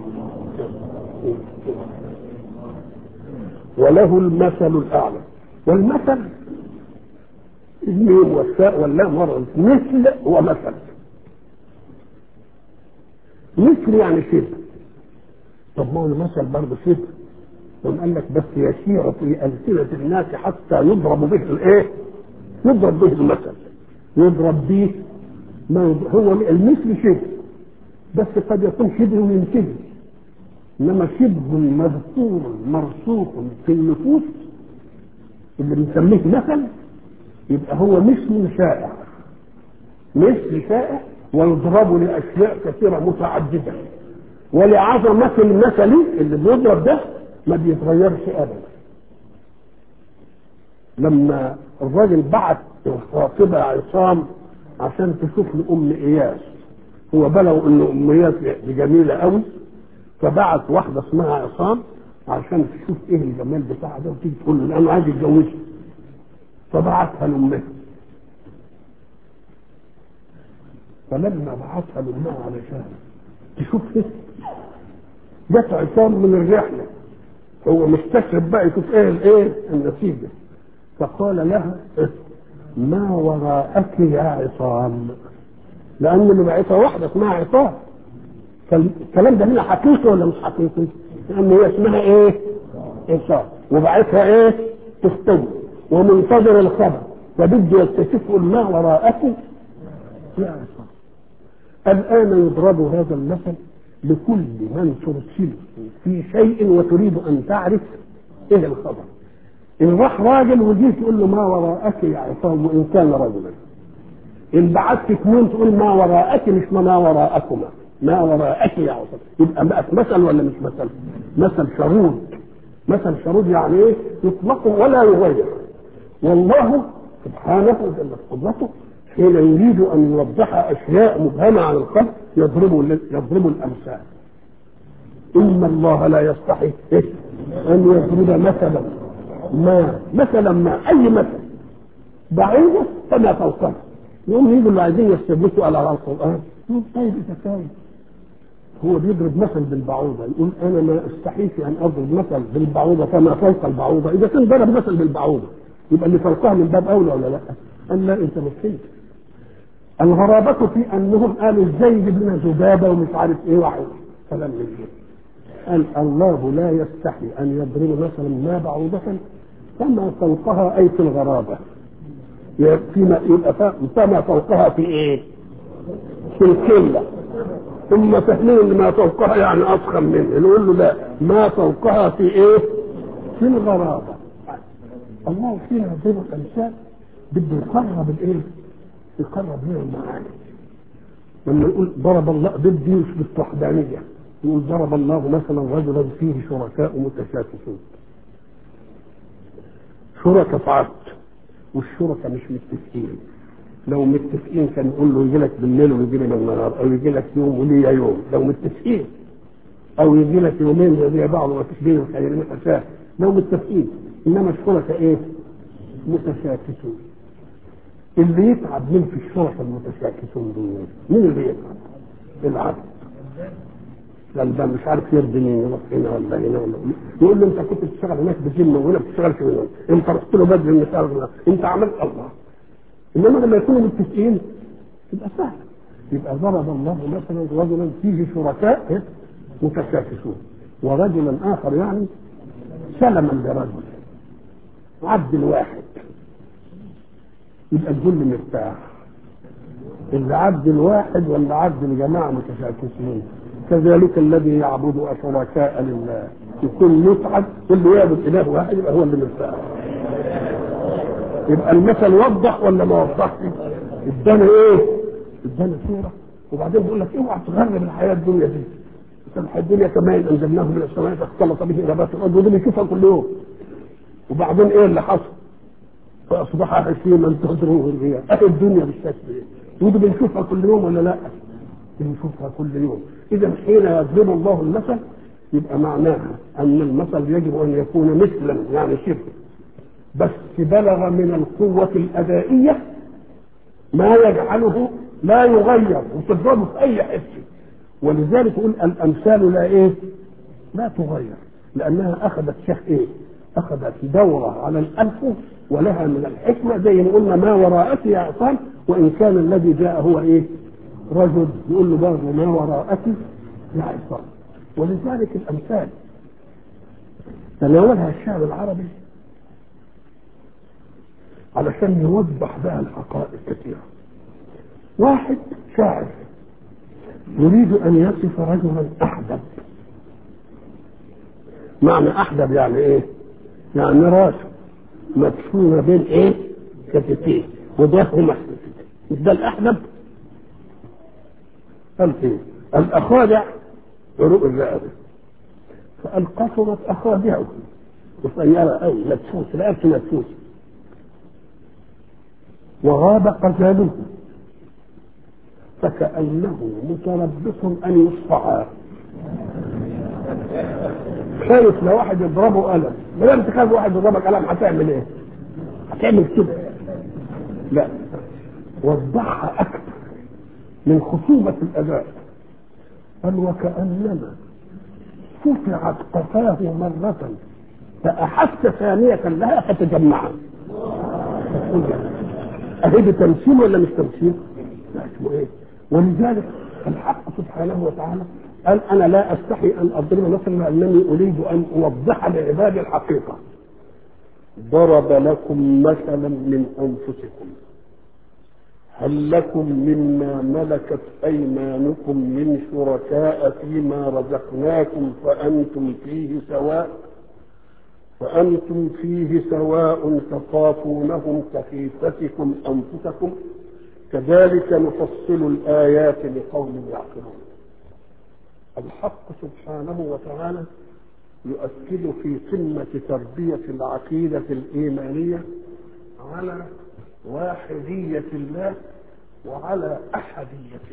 وله المثل الاعلى والمثل الميم والساء واللام ورد مثل ومثل مثل يعني شبه طب ما هو المثل برضه شبه يقوم قال لك بس يسير في ألسنة الناس حتى يضرب به الإيه؟ يضرب به المثل يضرب به ما يضرب هو المثل شبه بس قد يكون شبه وينتهي إنما شبه مذكور مرسوخ في النفوس اللي بنسميه مثل يبقى هو مثل شائع مثل شائع ويضرب لأشياء كثيرة متعددة ولعظمة المثل اللي بيضرب ده ما بيتغيرش ابدا لما الراجل بعت الخاطبة عصام عشان تشوف لأم إياس هو بلغوا إن أم إياس دي جميلة قوي فبعت واحدة اسمها عصام عشان تشوف إيه الجمال بتاعها ده وتيجي تقول له أنا عايز أتجوزها فبعتها لأمها فلما بعتها لأمها علشان تشوف إيه جت عصام من الرحله هو مستشرب بقى يشوف ايه الايه النتيجه فقال لها ما وراءك يا عصام لان اللي بعتها واحده اسمها عصام فالكلام ده هنا حقيقي ولا مش حقيقي؟ لان هي اسمها ايه؟ عصام وبعتها ايه؟ تستوي ومنتظر الخبر فبده يكتشف يقول ما وراءك يا عصام الان يضرب هذا المثل لكل من ترسله في شيء وتريد ان تعرف ايه الخبر ان راح راجل وجيت تقول له ما وراءك يا عصام وان كان رجلا ان بعثت اثنين تقول ما وراءك مش ما وراءكما ما وراءك يا عصام يبقى بقت مثل ولا مش مثل مثل شرود مثل شرود يعني ايه يطلق ولا يغير والله سبحانه جل قدرته حين يريد ان يوضح اشياء مبهمه عن الخلق يضرب يضرب الامثال ان الله لا يستحي ان يضرب مثلا ما مثلا ما اي مثل بعيده فما فوقها يقوم يجوا اللي عايزين يستدلوا على القران يقول طيب اذا كان هو بيضرب مثل بالبعوضه يقول انا ما استحيش ان اضرب مثل بالبعوضه فما فوق البعوضه اذا كان ضرب مثل بالبعوضه يبقى اللي فوقها من باب اولى ولا لا؟ قال لا انت مش الغرابة في أنهم قالوا ازاي يجيب لنا ذبابة ومش عارف إيه واحد كلام من ده. قال الله لا يستحي أن يضرب مثلا ما بعوضة فما فوقها أي في الغرابة فيما يبقى فما فوقها في إيه؟ في الكلة ثم فاهمين ان ما فوقها يعني اضخم منه نقول له لا ما فوقها في ايه؟ في الغرابه الله فيها ضرب امثال بده يقرب الايه؟ يقرب لنا المعاني لما يقول ضرب الله ضد مش بالوحدانية يقول ضرب الله مثلا رجلا فيه شركاء متشاكسون شركاء في عقد والشركاء مش متفقين لو متفقين كان يقول له يجي لك بالليل ويجي لي بالنهار او يجي لك يوم ولي يوم لو متفقين او يجي لك يومين زي بعض ما فيش بينهم خيرين حساب لو متفقين انما الشركاء ايه؟ متشاكسون اللي يتعب مين في الشرطة المتشاكسون دول مين اللي يتعب العبد لان ده مش عارف يرضي مين يروح هنا ولا هنا ولا يقول له انت كنت بتشتغل هناك بجن وهنا بتشتغل في هنا انت رحت له بدري المثال انت عملت الله انما لما يكونوا متفقين تبقى سهل يبقى ضرب الله مثلا رجلا فيه شركاء متشاكسون ورجلا اخر يعني سلما لرجل عبد الواحد يبقى الكل مرتاح اللي عبد الواحد ولا عبد الجماعة متشاكسين كذلك الذي يعبد شركاء لله يكون متعب واللي يعبد اله واحد يبقى هو اللي مرتاح يبقى المثل وضح ولا ما وضحش ادانا ايه؟ ادانا صوره وبعدين بيقول لك اوعى تغرب الحياه الدنيا دي الحياه الدنيا كمان انزلناه من السماء فاختلط به نبات الارض ودي بنشوفها كل يوم وبعدين ايه اللي حصل؟ فاصبح هشيما تدروه الرياح اهي الدنيا بالشكل ده ودي بنشوفها كل يوم ولا لا؟ بنشوفها كل يوم اذا حين يضرب الله المثل يبقى معناها ان المثل يجب ان يكون مثلا يعني شبه بس بلغ من القوة الأدائية ما يجعله لا يغير وتضربه في أي حتة ولذلك يقول الأمثال لا إيه؟ لا تغير لأنها أخذت شيء إيه؟ أخذت دورة على الألف ولها من الحكمة زي ما قلنا ما وراءك يا عصام وإن كان الذي جاء هو إيه؟ رجل يقول له برضه ما وراءك يا عصام ولذلك الأمثال تناولها الشعر العربي علشان يوضح بها الحقائق كثيرة واحد شاعر يريد أن يصف رجلا أحدب معنى أحدب يعني إيه؟ يعني راسه مدفونة بين إيه؟ كتفيه وظهره محدود مش ده الأحدب؟ قال إيه؟ الأخادع عروق الرقبة فقال قصرت أخادعه قصيرة أوي مدفوس رقبته مدفوسة وغاب قتاله فكأنه متربص أن يصفع خايف لو واحد يضربه قلم ما دام تخاف واحد يضربك قلم هتعمل ايه؟ هتعمل كده لا وضحها أكثر من خصومة الأداء قال وكأنما فتحت قفاه مرة فأحس ثانية لها فتجمعت اهي ده تمثيل ولا مش تمثيل؟ لا اسمه ايه؟ ولذلك الحق سبحانه وتعالى قال انا لا استحي ان اضرب مثلا لانني اريد ان اوضح لعبادي الحقيقه. ضرب لكم مثلا من انفسكم هل لكم مما ملكت ايمانكم من شركاء فيما رزقناكم فانتم فيه سواء فأنتم فيه سواء تخافونهم كخيفتكم أنفسكم كذلك نفصل الآيات لقوم يعقلون الحق سبحانه وتعالى يؤكد في قمة تربية العقيدة الإيمانية على واحدية الله وعلى أحديته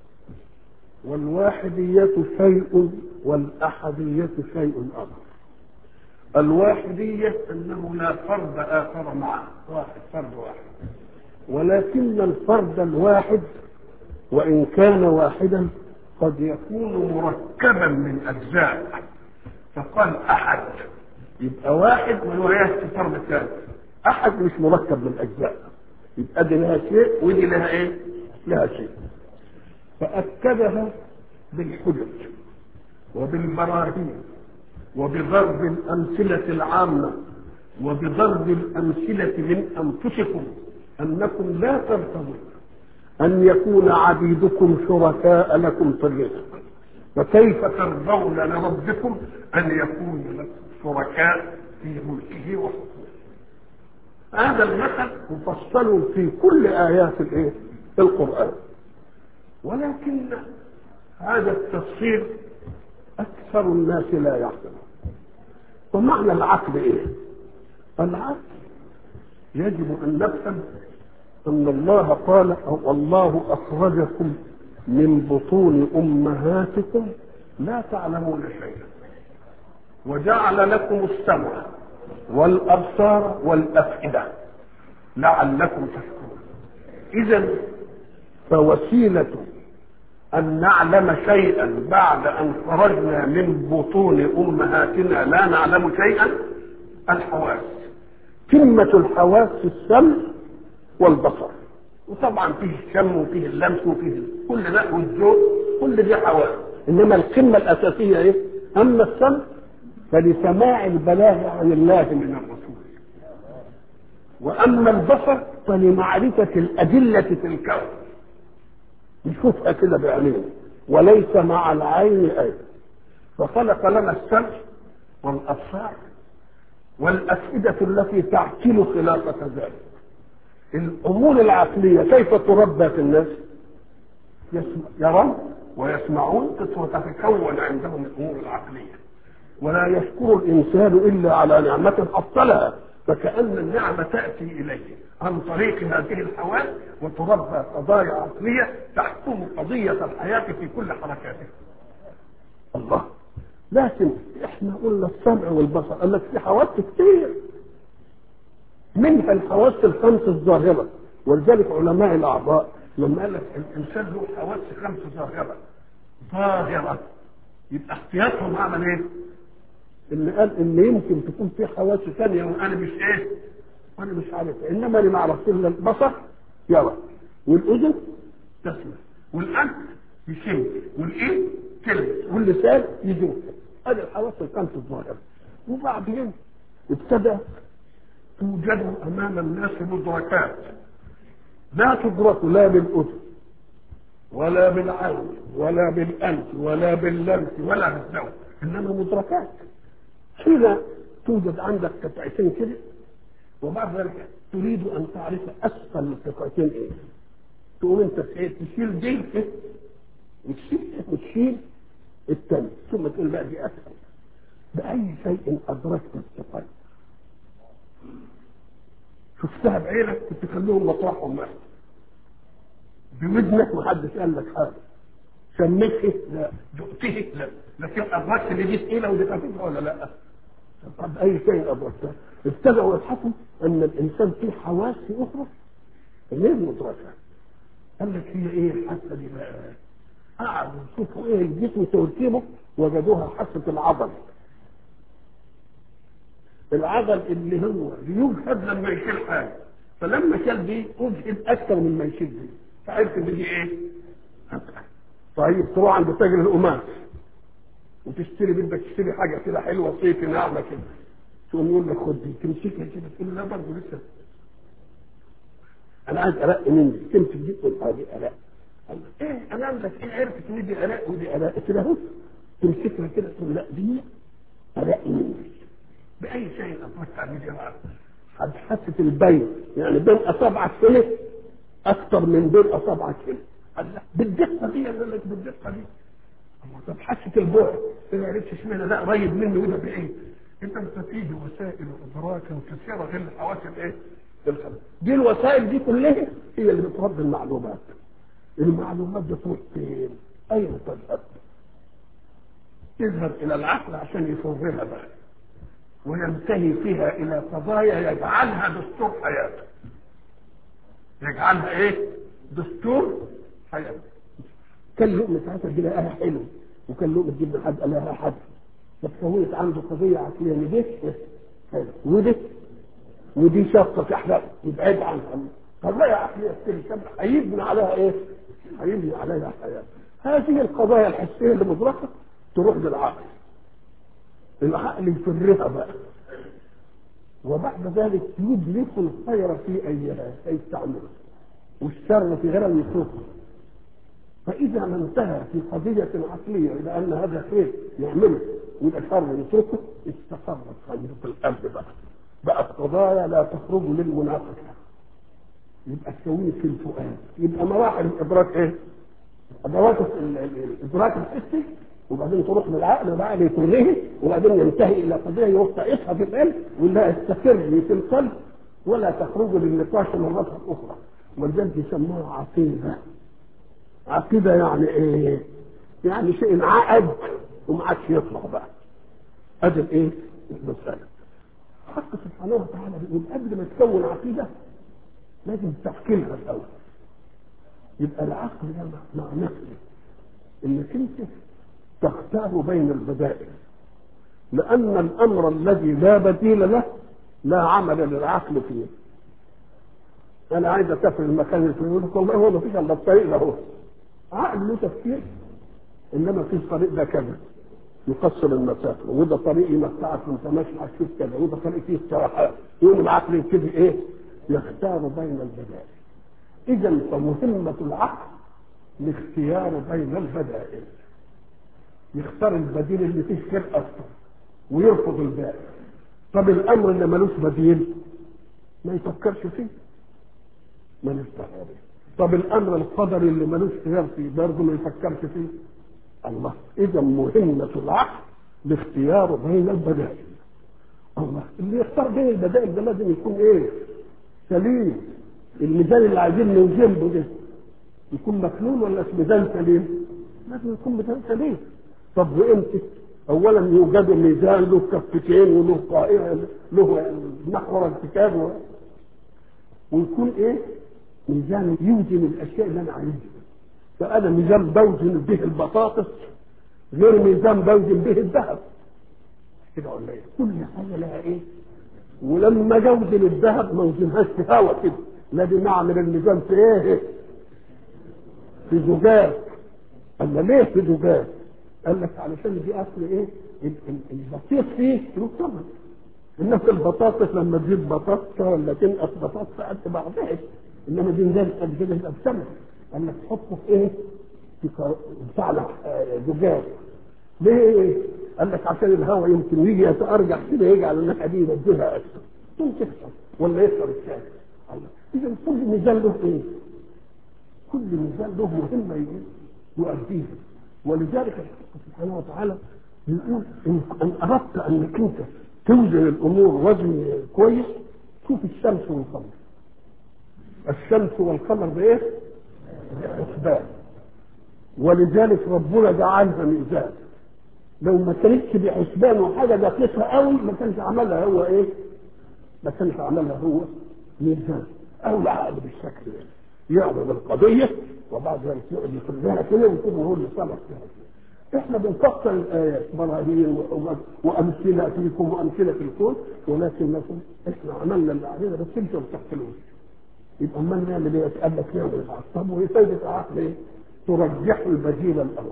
والواحدية شيء والأحدية شيء آخر الواحدية أنه لا فرد آخر معه واحد فرد واحد ولكن الفرد الواحد وإن كان واحدا قد يكون مركبا من أجزاء فقال أحد يبقى واحد والولايات في فرد ثالث أحد مش مركب من أجزاء يبقى دي لها شيء ودي لها إيه؟ لها شيء فأكدها بالحجج وبالبراهين وبضرب الأمثلة العامة وبضرب الأمثلة من أنفسكم أنكم لا ترتضون أن يكون عبيدكم شركاء لكم في الرزق فكيف ترضون لربكم أن يكون لكم شركاء في ملكه وحكمه هذا المثل مفصل في كل آيات الإيه؟ القرآن ولكن هذا التفسير أكثر الناس لا يعقلون ومعنى العقل إيه؟ العقل يجب أن نفهم أن الله قال أو الله أخرجكم من بطون أمهاتكم لا تعلمون شيئا وجعل لكم السمع والأبصار والأفئدة لعلكم تشكرون إذا فوسيلة أن نعلم شيئا بعد أن خرجنا من بطون أمهاتنا لا نعلم شيئا الحواس قمة الحواس السمع والبصر وطبعا فيه الشم وفيه اللمس وفيه كل ده والذوق كل دي حواس انما القمه الاساسيه ايه؟ اما السمع فلسماع البلاغ عن الله من الرسول واما البصر فلمعرفه الادله في الكون نشوفها كده بعينينا وليس مع العين اي فخلق لنا السمع والابصار والافئده التي تعقل خلافه ذلك الامور العقليه كيف تربى في الناس يسمع يرون ويسمعون وتتكون عندهم الامور العقليه ولا يشكر الانسان الا على نعمه حصلها فكان النعمه تاتي اليه عن طريق هذه الحواس وتربى قضايا عقليه تحكم قضيه الحياه في كل حركاتها الله لكن احنا قلنا السمع والبصر قال لك في حواس كتير منها الحواس الخمس الظاهره ولذلك علماء الاعضاء لما قال لك الانسان له حواس خمس ظاهره ظاهره يبقى احتياطهم عمل ايه؟ اللي قال ان يمكن تكون في حواس ثانيه وانا مش ايه؟ وانا مش عارف انما اللي ما عرفت الا البصر يرى والاذن تسمع والانف يشم والايد تلمس واللسان يذوق هذه الحواس الخمس الظاهره وبعدين ابتدى توجد امام الناس مدركات لا تدرك لا بالاذن ولا بالعين ولا بالانف ولا باللمس ولا بالذوق انما مدركات حين توجد عندك قطعتين كده وبعد ذلك تريد ان تعرف اسفل القطعتين ايه تقوم انت تشيل دي كده وتشيل وتشيل الثاني ثم تقول بقى دي اسفل باي شيء ادركت الثقل شفتها بعينك كنت تخليهم مطرحهم معك بودنك محدش قال لك حاجه سميته لا دقته لا لكن ادركت ان دي ثقيله ودي خفيفه ولا لا؟ طب اي شيء ادركته ابتدأوا يبحثوا ان الانسان فيه حواس اخرى غير مدركه قال لك هي ايه الحاسه دي بقى؟ قعدوا يشوفوا ايه الجسم تركيبه وجدوها حاسه العضل العضل اللي هو بيجهد لما يشيل حاجه فلما شال دي اجهد اكثر من ما يشيل دي فعرف ان دي ايه؟ أكثر. طيب تروح عند تاجر القماش وتشتري بدك تشتري حاجه كده حلوه صيفي ناعمه كده تقوم يقول لك خد دي تمسكها كده تقول لا برضه لسه انا عايز ارق من دي تمسك دي تقول اه دي ارق ايه انا عندك ايه عرفت ان دي ارق ودي ارق كده اهو تمسكها كده تقول لا دي ارق من دي باي شيء ادركت عن دي حاسه البين يعني بين اصابعك كده اكثر من بين اصابعك كده بالدقه دي يقول لك بالدقه دي طب حاسه البعد ما عرفتش اشمعنى ده قريب مني وده بعيد انت بتفيد وسائل ادراك كثيره غير الحواس الايه؟ الخمس دي الوسائل دي كلها هي اللي بترد المعلومات المعلومات دي تروح فين؟ اين تذهب؟ تذهب الى العقل عشان يفرغها بقى وينتهي فيها الى قضايا يجعلها دستور حياته يجعلها ايه؟ دستور حياته كان لقمة عسل دي لقاها حلو وكان لقمة جبنة حد لها حد فكونت عنده قضية عقلية ان دي حلو ودي ودي شقة تحرق يبعد عنها قضايا عقلية كتير هيبني عليها ايه؟ هيبني عليها حياة هذه القضايا الحسية اللي مدركة تروح للعقل العقل يفرها بقى وبعد ذلك يدرك الخير في ايها فيستعمله والشر في غيرها يتركه فإذا ما انتهى في قضية عقلية إلى أن هذا خير يعمله ويبقى شر يتركه استقرت خير في القلب بقى بقت قضايا لا تخرج للمناقشة يبقى تسويه في الفؤاد يبقى مراحل الإدراك إيه؟ أدوات الإدراك الحسي وبعدين تروح للعقل والعقل يتلغيه وبعدين ينتهي إلى قضية يوسعها في القلب ولا يستقر في القلب ولا تخرج للنقاش مرة أخرى ولذلك يسموها عقيدة عقيدة يعني ايه؟ يعني شيء انعقد وما عادش يطلع بقى. ادي الايه؟ المسألة. حق سبحانه وتعالى بيقول قبل ما تكون عقيدة لازم تحكيلها الأول. يبقى العقل ده معناه انك انت تختار بين البدائل. لأن الأمر الذي لا بديل له لا عمل للعقل فيه. أنا عايز أسافر المكان الفلاني يقول لك والله هو ما فيش إلا الطريق ده هو. عقل له تفكير انما في الطريق ده كذا يقصر المسافه وده طريق يمتعك وانت ماشي هتشوف كذا وده طريق فيه استراحات يقوم العقل يبتدي ايه؟ يختار بين البدائل اذا فمهمه العقل الاختيار بين البدائل يختار البديل اللي فيه خير اكثر ويرفض الباقي طب الامر اللي ملوش بديل ما يفكرش فيه ملوش خيار طب الامر القدري اللي ملوش خيار فيه برضه ما يفكرش فيه الله اذا مهمه العقل الاختيار بين البدائل الله اللي يختار بين البدائل ده لازم يكون ايه سليم الميزان اللي عايزين نوزنه ده يكون مكنون ولا ميزان سليم لازم يكون ميزان سليم طب وامتى اولا يوجد ميزان له كفتين وله قائمه له محور ارتكاب ويكون ايه ميزان يوزن الاشياء اللي انا عايزها فانا ميزان بوزن به البطاطس غير ميزان بوزن به الذهب كده ولا ايه كل حاجه لها ايه ولما جوزن الذهب ما وزنهاش في هوا كده لازم اعمل الميزان في ايه في زجاج قال ليه في زجاج قال لك علشان دي اصل ايه البسيط فيه له ثمن انما البطاطس لما تجيب بطاطسه ولا تنقص بطاطسه قد بعضها انما دي نزلت قد كده يبقى بثمن قال لك تحطه في ايه؟ في بتاع زجاج ليه؟ قال لك عشان الهواء يمكن يجي يتارجح كده يجي على الناحيه دي يبدلها اكثر ثم تكسر ولا يكسر الثاني اذا كل ميزان له ايه؟ كل ميزان له مهمه يؤديها ولذلك الحق سبحانه وتعالى يقول ان ان اردت انك انت توزن الامور وزن كويس شوف الشمس والقمر الشمس والقمر بايه؟ بحسبان ولذلك ربنا جعلها ميزان لو ما كانتش بحسبان وحاجه دقيقه قوي ما كانش عملها هو ايه؟ ما كانش عملها هو ميزان او العقل بالشكل ده يعرض القضيه وبعد ذلك يقعد يفرجها كده ويكون هو اللي صلح فيها احنا بنفسر الايات براهين وامثله فيكم وامثله في الكون ولكن لكم احنا عملنا اللي علينا بس انتوا ما بتحصلوش يبقى امال نعمل ايه؟ قال لك نعمل العقل طب وايه فايده العقل ايه؟ ترجح البديل الاول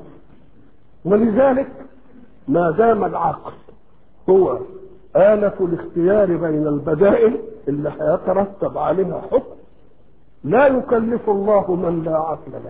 ولذلك ما دام العقل هو آلة الاختيار بين البدائل اللي هيترتب عليها حكم لا يكلف الله من لا عقل له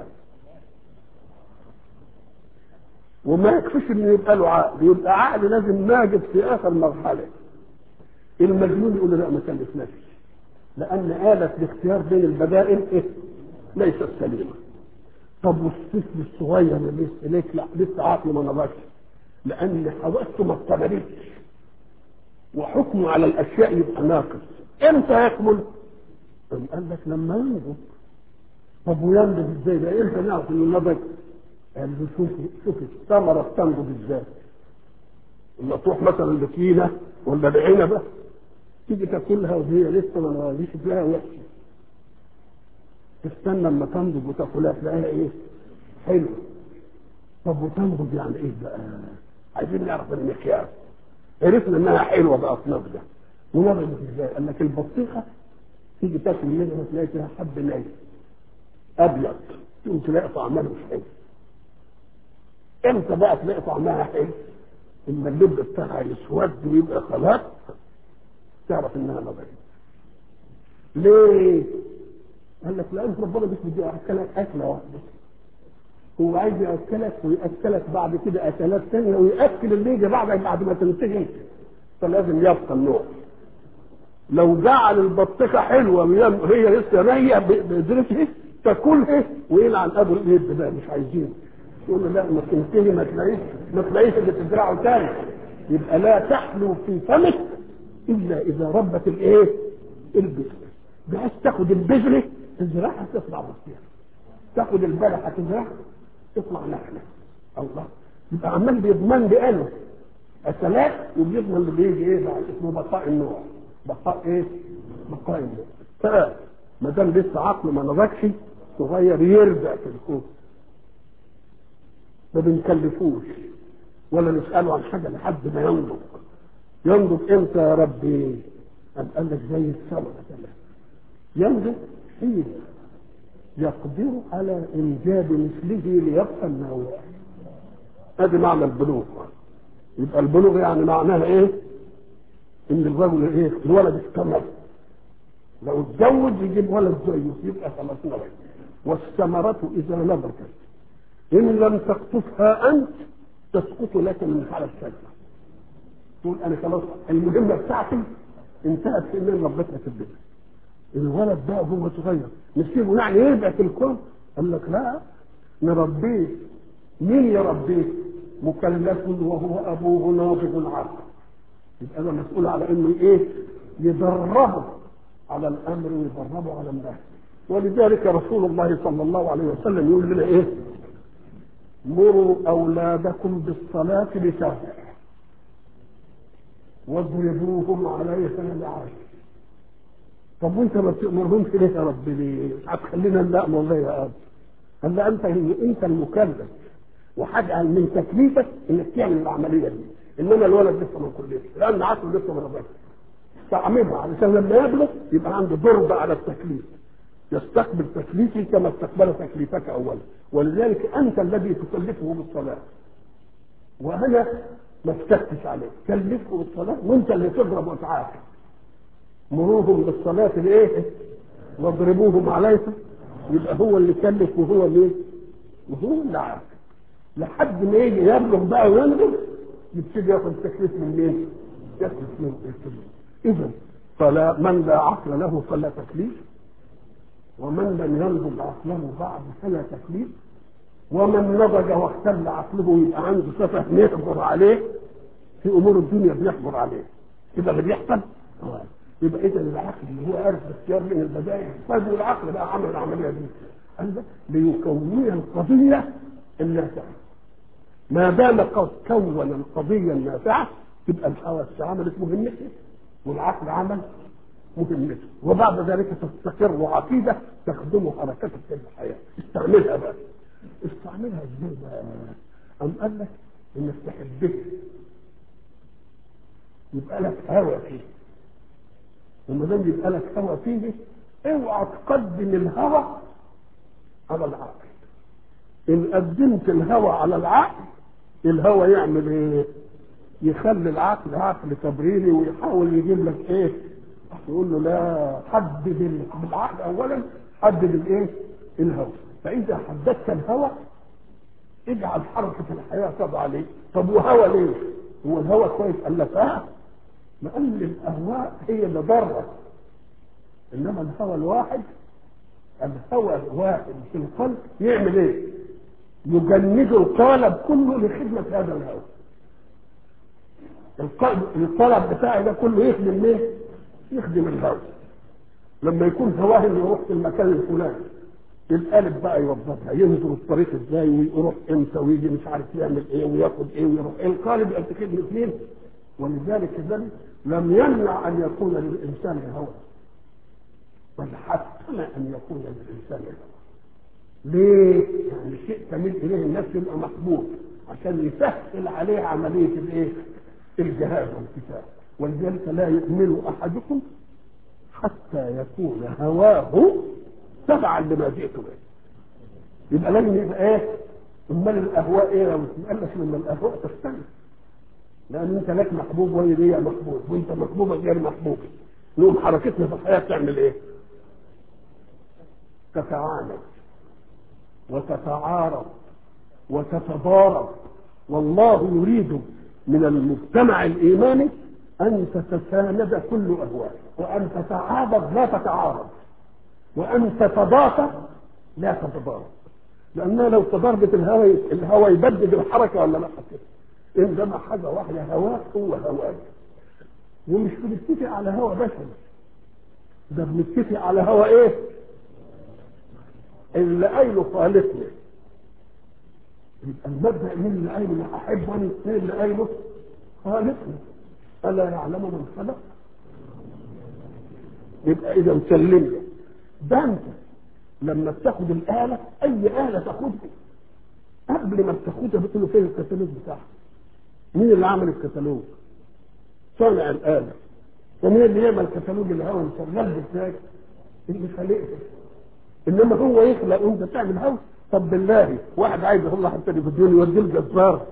وما يكفيش انه يبقى له عقل يبقى عقل لازم ناجد في اخر مرحله المجنون يقول لا ما كلفناش لان آلة الاختيار بين البدائل إيه؟ ليست سليمة طب والطفل الصغير اللي لسه ليك لا لسه عقله ما نضجش لان حواسه ما اكتملتش وحكمه على الاشياء يبقى ناقص امتى يكمل؟ قال لك لما ينضج طب وينضج ازاي ده امتى نعرف انه نضج؟ قال له شوف شوف الثمره بتنضج ازاي؟ لما تروح مثلا البكينه ولا العنبه تيجي تاكلها وهي لسه ما نضجتش تلاقيها وحشه تستنى لما تنضج وتاكلها تلاقيها ايه؟ حلوه طب وتنضج يعني ايه بقى؟ عايزين نعرف المقياس عرفنا انها حلوه بقى في نضجه ونضجت ازاي؟ قال لك البطيخه تيجي تاكل منها تلاقي فيها حب ناي ابيض تقوم تلاقي طعمها مش حلو امتى بقى تلاقي طعمها حلو؟ اما اللب بتاعها يسود ويبقى خلاص تعرف انها نضجت ليه؟ قال لك لان ربنا مش بدي اكلك اكله واحده هو عايز ياكلك وياكلك بعد كده اكلات ثانيه وياكل اللي يجي بعدك بعد ما تنتهي فلازم يبقى النوع لو جعل البطيخه حلوه وهي لسه نيه بقدرتها تاكلها ويلعن ابو اليد بقى مش عايزين يقول له لا ما تنتهي ما تلاقيش ما تلاقيش اللي تزرعه تاني يبقى لا تحلو في فمك الا اذا ربت الايه؟ البذره بحيث تاخد البذره تزرعها تطلع بطيخه تاخد البلحه تزرعها تطلع نخله الله يبقى عمال بيضمن لي انا اكلات وبيضمن اللي بيجي ايه بعد اسمه بقاء النوع بقاء ايه؟ بقاء النوع فما دام لسه عقله ما نضجش صغير يرجع في الكون ما بنكلفوش ولا نساله عن حاجه لحد ما ينضج ينضج امتى يا ربي؟ قال قال لك زي الثمره كده ينضج حين يقدر على انجاب مثله ليبقى النوع ادي معنى البلوغ يبقى البلوغ يعني معناها ايه ان الرجل ايه الولد استمر لو اتزوج يجيب ولد زيه يبقى خلاص نضج والثمرة إذا نضجت إن لم تقطفها أنت تسقط لك من على الشجرة تقول أنا خلاص المهمة بتاعتي انتهت في إن ربتها في البيت الولد بقى وهو صغير نسيبه يعني يرجع في الكون قال لك لا نربيه مين يربيه مكلف وهو ابوه ناضج عقل يبقى انا مسؤول على انه ايه يدربه على الامر ويدربه على النهي ولذلك رسول الله صلى الله عليه وسلم يقول لنا ايه مروا اولادكم بالصلاه لسبع واضربوهم عليها لعشر طب وانت ما بتامرهمش ليه يا رب ليه؟ هتخلينا نامر ليه يا اب؟ قال له انت انت المكلف وحاجه من تكليفك انك تعمل العمليه دي انما الولد لسه ما كلفش لان عقله لسه ما رضاش تعملها علشان لما يبلغ يبقى عنده ضرب على التكليف يستقبل تكليفي كما استقبل تكليفك اولا ولذلك انت الذي تكلفه بالصلاه وانا ما افتكتش عليه كلفه بالصلاه وانت اللي تضرب وتعاقب مروهم بالصلاه الايه واضربوهم عليها يبقى هو اللي كلف وهو مين وهو اللي عاقب لحد ما يجي يبلغ بقى وينزل يبتدي ياخد تكليف من مين؟ ياخد من التكليف اذا فلا من لا عقل له فلا تكليف ومن لم ينضج عقله بعد فلا تكليف ومن نضج واختل عقله يبقى عنده سفه يحجر عليه في امور الدنيا بيحجر عليه كده اللي بيحصل يبقى اذا العقل اللي هو عارف اختيار من البدائل طيب والعقل بقى عمل العمليه دي قال ده ليكون القضيه النافعه ما دام قد كون القضيه النافعه تبقى الحواس عملت مهمتها والعقل عمل مهمته وبعد ذلك تستقر عقيده تخدم حركتك في الحياه استعملها بقى استعملها ازاي بقى ام قال لك انك تحبه يبقى لك هوى فيه وما دام يبقى لك هوى فيه اوعى تقدم الهوى على العقل ان قدمت الهوى على العقل الهوى يعمل ايه يخلي العقل عقل تبريري ويحاول يجيب لك ايه يقول له لا حدد بالعقل اولا حدد الايه الهوى فاذا حددت الهوى اجعل حركه الحياه تضع ليه طب وهوى ليه هو الهوى كويس قال لك اه لان الاهواء هي اللي ضرت انما الهوى الواحد الهوى الواحد في القلب يعمل ايه يجند القالب كله لخدمه هذا الهوى الطلب بتاعي ده كله يخدم مين؟ يخدم الهوى لما يكون هواه انه يروح في المكان الفلاني القالب بقى يوظفها ينظر الطريق ازاي ويروح امتى ويجي مش عارف يعمل ايه وياخد ايه ويروح ايه القالب يبقى خدمه مين؟ ولذلك ذلك لم يمنع ان يكون للانسان هوى بل حتم ان يكون للانسان هوى ليه؟ يعني شيء تميل اليه النفس يبقى محبوب عشان يسهل عليه عمليه الايه؟ الجهاد والكتاب ولذلك لا يؤمن احدكم حتى يكون هواه تبعا لما جئت به يبقى لازم يبقى ايه امال الاهواء ايه لو قال لك لما الاهواء تختلف لان انت لك محبوب وهي ليا محبوب وانت محبوبه غير محبوبه نقوم حركتنا في الحياه تعمل ايه؟ تتعاند وتتعارض وتتضارب والله يريد من المجتمع الايماني ان تتساند كل اهواء وان تتعاضد لا تتعارض وان تتضافى لا تتضارب لانها لو تضاربت الهوى الهوى يبدد الحركه ولا لا كده انما حاجه واحده هواك هو هواك ومش بنتفق على هوى بشري ده بنتفق على هوى ايه اللي قايله خالقنا يبقى المبدا مين اللي قايله اللي احب وانا مين اللي قايله خالقنا الا يعلم من خلق يبقى اذا مسلمنا ده انت لما بتاخد الاله اي اله تاخدها قبل ما بتاخدها بتقول له فين الكتالوج بتاعها مين اللي عمل الكتالوج صانع الاله ومين اللي يعمل كتالوج الهواء شغال ازاي اللي خالقها انما هو يخلق وانت تعمل هوا طب بالله واحد عايز يطلع حتى في الدنيا يوديه الجزار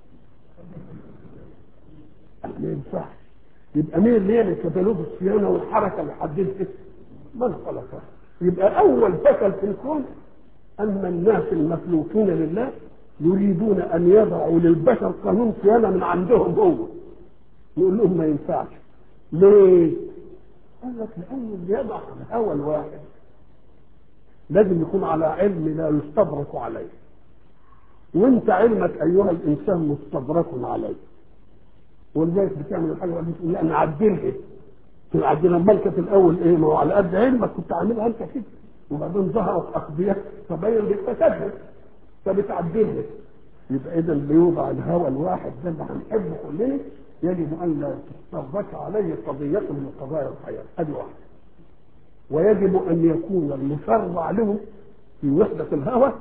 ما ينفعش يبقى مين اللي يعمل كتالوج الصيانه والحركه اللي حددت من خلقها يبقى اول فشل في الكون ان الناس المخلوقين لله يريدون ان يضعوا للبشر قانون صيانه من عندهم هو يقول لهم ما ينفعش ليه؟ قال لك لأن اللي يضع الهوى الواحد لازم يكون على علم لا يستدرك عليه وانت علمك ايها الانسان مستدرك عليه ولذلك بتعمل الحاجه وبعدين تقول لا نعدلها تعدلها امال كانت الاول ايه ما هو على قد علمك كنت عاملها انت كده وبعدين ظهرت اقضيه تبين لك فسادها فبتعدلها يبقى اذا ليوضع الهوى الواحد ده اللي هنحبه كلنا يجب ان لا تستدرك عليه قضيه من قضايا الحياه ادي واحده ويجب ان يكون المشرع له في وحده الهوى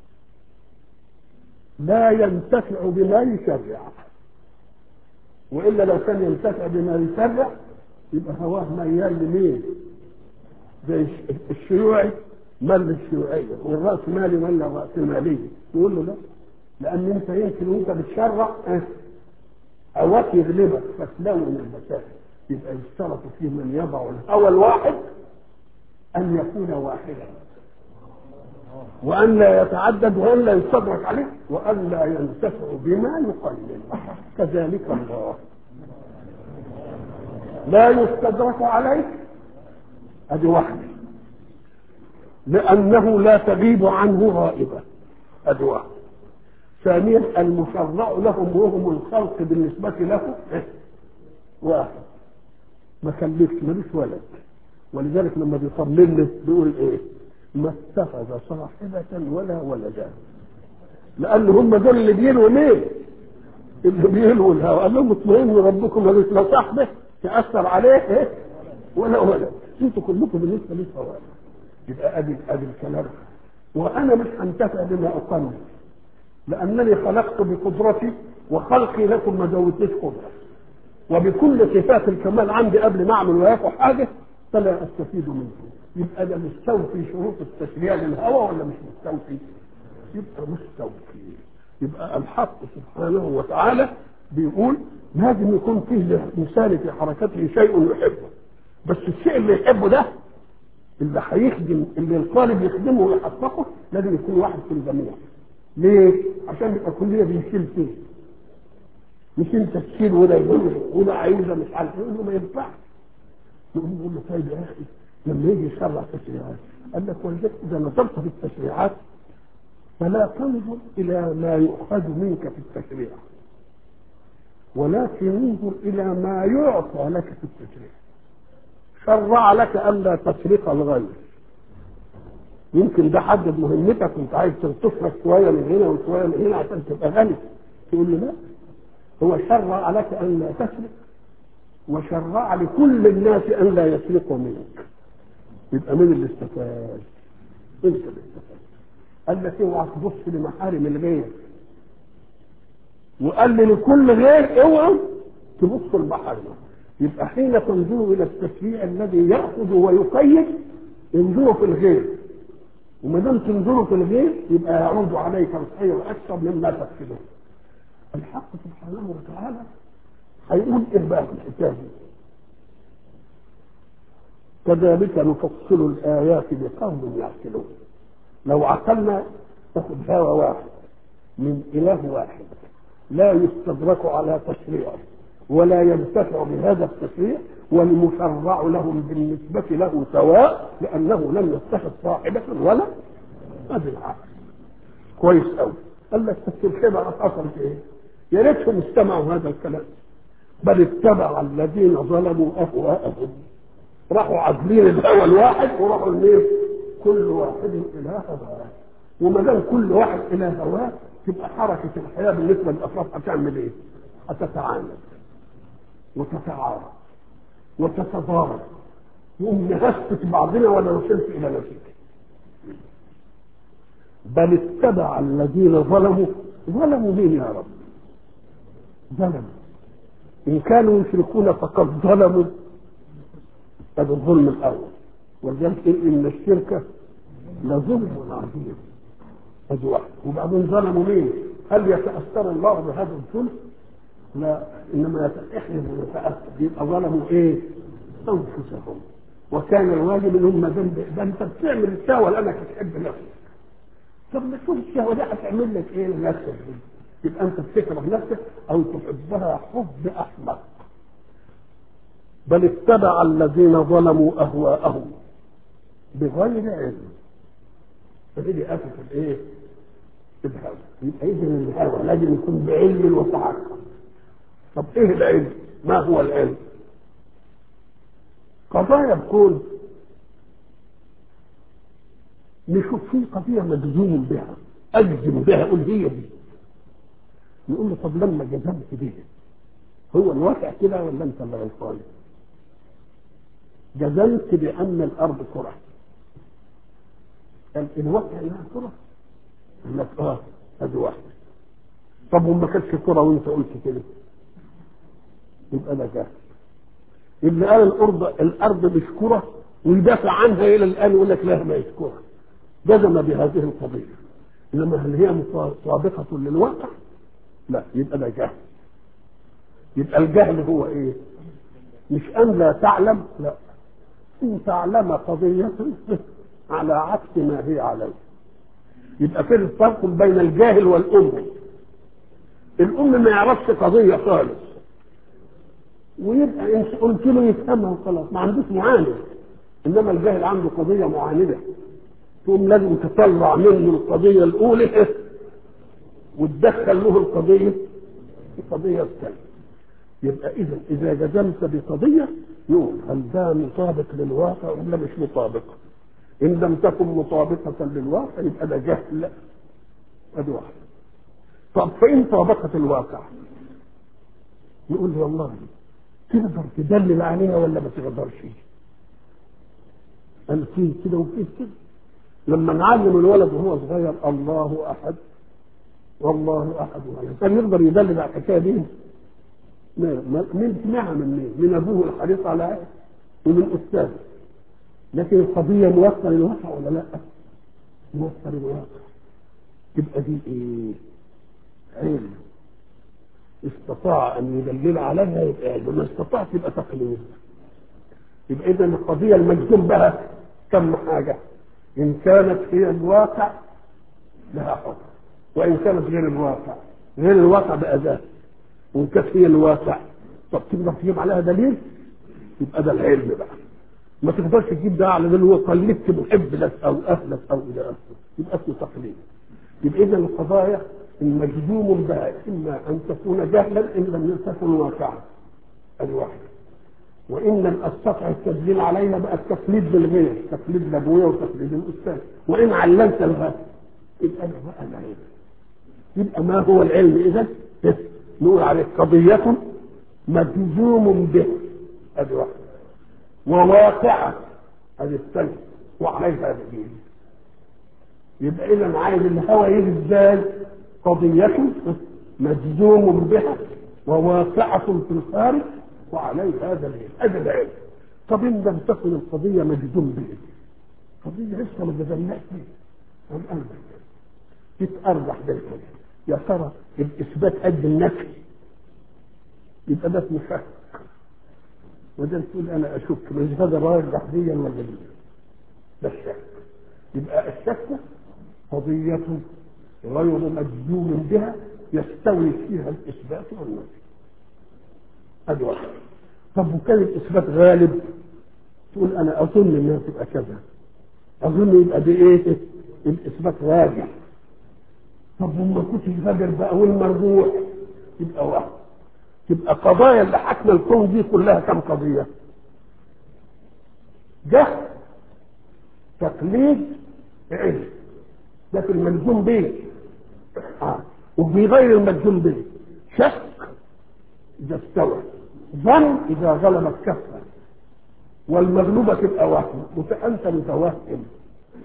لا ينتفع بما يشرع والا لو كان ينتفع بما يشرع يبقى هواه ميال لمين؟ زي الشيوعي مال للشيوعيه والراس مالي مال للراس ماليه يقول له لا لان انت يمكن وانت بتشرع هواك يغلبك فتلون المسائل يبقى يشترط فيه من يضع الهوى الواحد ان يكون واحدا وأن لا يتعدد وأن لا يستدرك عليه وأن لا ينتفع بما يقلل كذلك الله لا يستدرك عليه ادي واحدة لأنه لا تغيب عنه غائبة ادي واحدة ثانيا المشرع لهم وهم الخلق بالنسبة له واحد ما خلفش ملوش ولد ولذلك لما بيصمم له بيقول ايه ما اتخذ صاحبة ولا ولدا لأن هم دول اللي بيلوا ليه؟ اللي بيلوا الهوى قال لهم اطمئنوا ربكم ملوش لا صاحبة تأثر عليه إيه؟ ولا ولد انتوا كلكم بالنسبة لي سواء يبقى ادي ادي الكلام وانا مش هنتفع بما اقنن لانني خلقت بقدرتي وخلقي لكم ما زودتش قدره وبكل صفات الكمال عندي قبل ما اعمل وياكم حاجه فلا استفيد منكم يبقى ده مستوفي شروط التشريع للهوى ولا مش مستوفي؟ يبقى مستوفي يبقى الحق سبحانه وتعالى بيقول لازم يكون فيه للانسان في حركته شيء يحبه بس الشيء اللي يحبه ده اللي هيخدم اللي الطالب يخدمه ويحققه لازم يكون واحد في الجميع ليه؟ عشان يبقى كلنا بنشيل فيه مش انت تشيل وده يقول وده عايزه مش عارف يقول له ما ينفعش نقول له طيب يا اخي لما يجي يشرع تشريعات قال لك ولذلك اذا نظرت في التشريعات فلا تنظر الى ما يؤخذ منك في التشريع ولكن انظر الى ما يعطى لك في التشريع شرع لك الا تسرق الغير يمكن ده حدد مهمتك وانت عايز تنتصرف شويه من هنا وشويه من هنا عشان تبقى غني تقول له لا هو شرع لك ان لا تسرق وشرع لكل الناس ان لا يسرقوا منك يبقى مين اللي استفاد؟ انت اللي استفاد قال لك اوعى تبص لمحارم الغير وقال لي لكل غير اوعى تبص لمحارمه يبقى حين تنظروا الى التشريع الذي ياخذ ويقيد انظروا في الغير وما دام تنظروا في الغير يبقى يعود عليك الخير اكثر مما تفسده الحق سبحانه وتعالى هيقول ايه بقى في الحكايه كذلك نفصل الايات لقوم يعقلون لو عقلنا تاخد هوى واحد من اله واحد لا يستدرك على تشريعه ولا ينتفع بهذا التشريع والمشرع لهم بالنسبة له سواء لأنه لم يتخذ صاحبة ولا هذه العقل كويس أوي قال لك بس الخبرة حصلت إيه؟ يا ريتهم استمعوا هذا الكلام بل اتبع الذين ظلموا أهواءهم راحوا عازلين الهوى الواحد وراحوا لمين؟ كل واحد إلى هواه وما دام كل واحد إلى هواه تبقى حركة الحياة بالنسبة للأفراد هتعمل إيه؟ هتتعاند وتتعارض وتتضارب يقوم نغسل بعضنا ولا نصلت الى نتيجه بل اتبع الذين ظلموا ظلموا مين يا رب ظلموا ان كانوا يشركون فقد ظلموا هذا الظلم الاول ولذلك ان الشرك لظلم عظيم هذه واحد وبعدين ظلموا مين هل يتاثر الله بهذا الظلم لا انما احنا نتاثر يبقى ظلموا ايه؟ انفسهم وكان الواجب ان هم ذنب ده انت بتعمل الشهوه لانك تحب نفسك طب ما تشوف الشهوه دي هتعمل لك ايه لنفسك يبقى انت بتكره نفسك او تحبها حب احمق بل اتبع الذين ظلموا اهواءهم بغير علم فهذه آفة الايه؟ الهوى يبقى اذن الهوى لازم يكون بعلم وتحقق طب ايه العلم؟ ما هو العلم؟ قضايا الكون نشوف في قضية مجزوم بها أجزم بها أقول هي دي نقول له طب لما جزمت بها هو الواقع كده ولا أنت اللي غلطان؟ جزمت بأن الأرض كرة قال الواقع إنها كرة قال لك آه أدي واحدة طب وما كانتش كرة وأنت قلت كده يبقى ده جهل اللي قال الأرض الأرض مش كرة ويدافع عنها إلى الآن يقول لك لا ما هيش كرة جزم بهذه القضية إنما هل هي مطابقة للواقع؟ لا يبقى ده جهل يبقى الجهل هو إيه؟ مش أن لا تعلم لا أن تعلم قضية على عكس ما هي عليه يبقى في الفرق بين الجاهل والأم الأم ما يعرفش قضية خالص ويبقى انت قلت له يفهمها وخلاص ما عندوش معاند انما الجاهل عنده قضيه معانده تقوم لازم تطلع منه القضيه الاولى وتدخل له القضيه القضيه الثانيه يبقى اذا اذا جزمت بقضيه يقول هل ده مطابق للواقع ولا مش مطابق ان لم تكن مطابقه للواقع يبقى ده جهل ادي واحده طب فان طابقت الواقع يقول لي والله تقدر تدلل عليها ولا ما تقدرش قال فيه كده وفيه كده لما نعلم الولد وهو صغير الله احد والله احد كان يقدر يدلل على الحكايه دي من سمعها من مين؟ من ابوه الحريص على ومن استاذه لكن القضيه موصله للواقع ولا لا؟ موصله للواقع تبقى دي ايه؟ علم استطاع ان يدلل عليها يبقى علم ما استطاعش يبقى تقليد يبقى اذا القضيه المجزوم بها كم حاجه ان كانت هي الواقع لها حكم وان كانت غير الواقع غير الواقع بأداة وان كانت هي الواقع طب تقدر تجيب عليها دليل يبقى ده العلم بقى ما تقدرش تجيب ده على اللي هو قلدت محب لك او اهلك او الى اخره يبقى اسمه تقليد يبقى اذا القضايا المجزوم بها اما ان تكون جهلا ان لم تكن واقعا ادي واحده وان لم استطع التدليل عليها بقى التقليد بالغير تقليد لابويا وتقليد الاستاذ وان علمت لها يبقى ده بقى العلم يبقى ما هو العلم اذا نقول عليه قضيه مجزوم به ادي واحده وواقعه ادي الثانيه وعليها دليل يبقى اذا عايز الهوى يجي ازاي قضية مجزوم بها وواقعة في الخارج وعليها دليل هذا العلم طب ان لم تكن القضية مجزوم به قضية لسه ما جزمناش بيها أم قلبك تتأرجح بالكلام يا ترى الإثبات قد النفي يبقى ده اسمه شك وده تقول أنا أشك مش هذا راجح ديا ولا دي ده الشك يبقى الشك قضية غير مجزوم بها يستوي فيها الإثبات والنفي هذه واحدة طب وكان الإثبات غالب تقول أنا أظن إنها تبقى كذا أظن يبقى دي إيه الإثبات راجع طب وما كنتش فاجر بقى والمرجوح يبقى واحد تبقى قضايا اللي حكنا الكون دي كلها كم قضية جهل تقليد علم ده في الملزوم به آه. وفي غير الملزوم به شك اذا استوى ظن اذا غلبت كفه والمغلوبه تبقى وهم وانت متوهم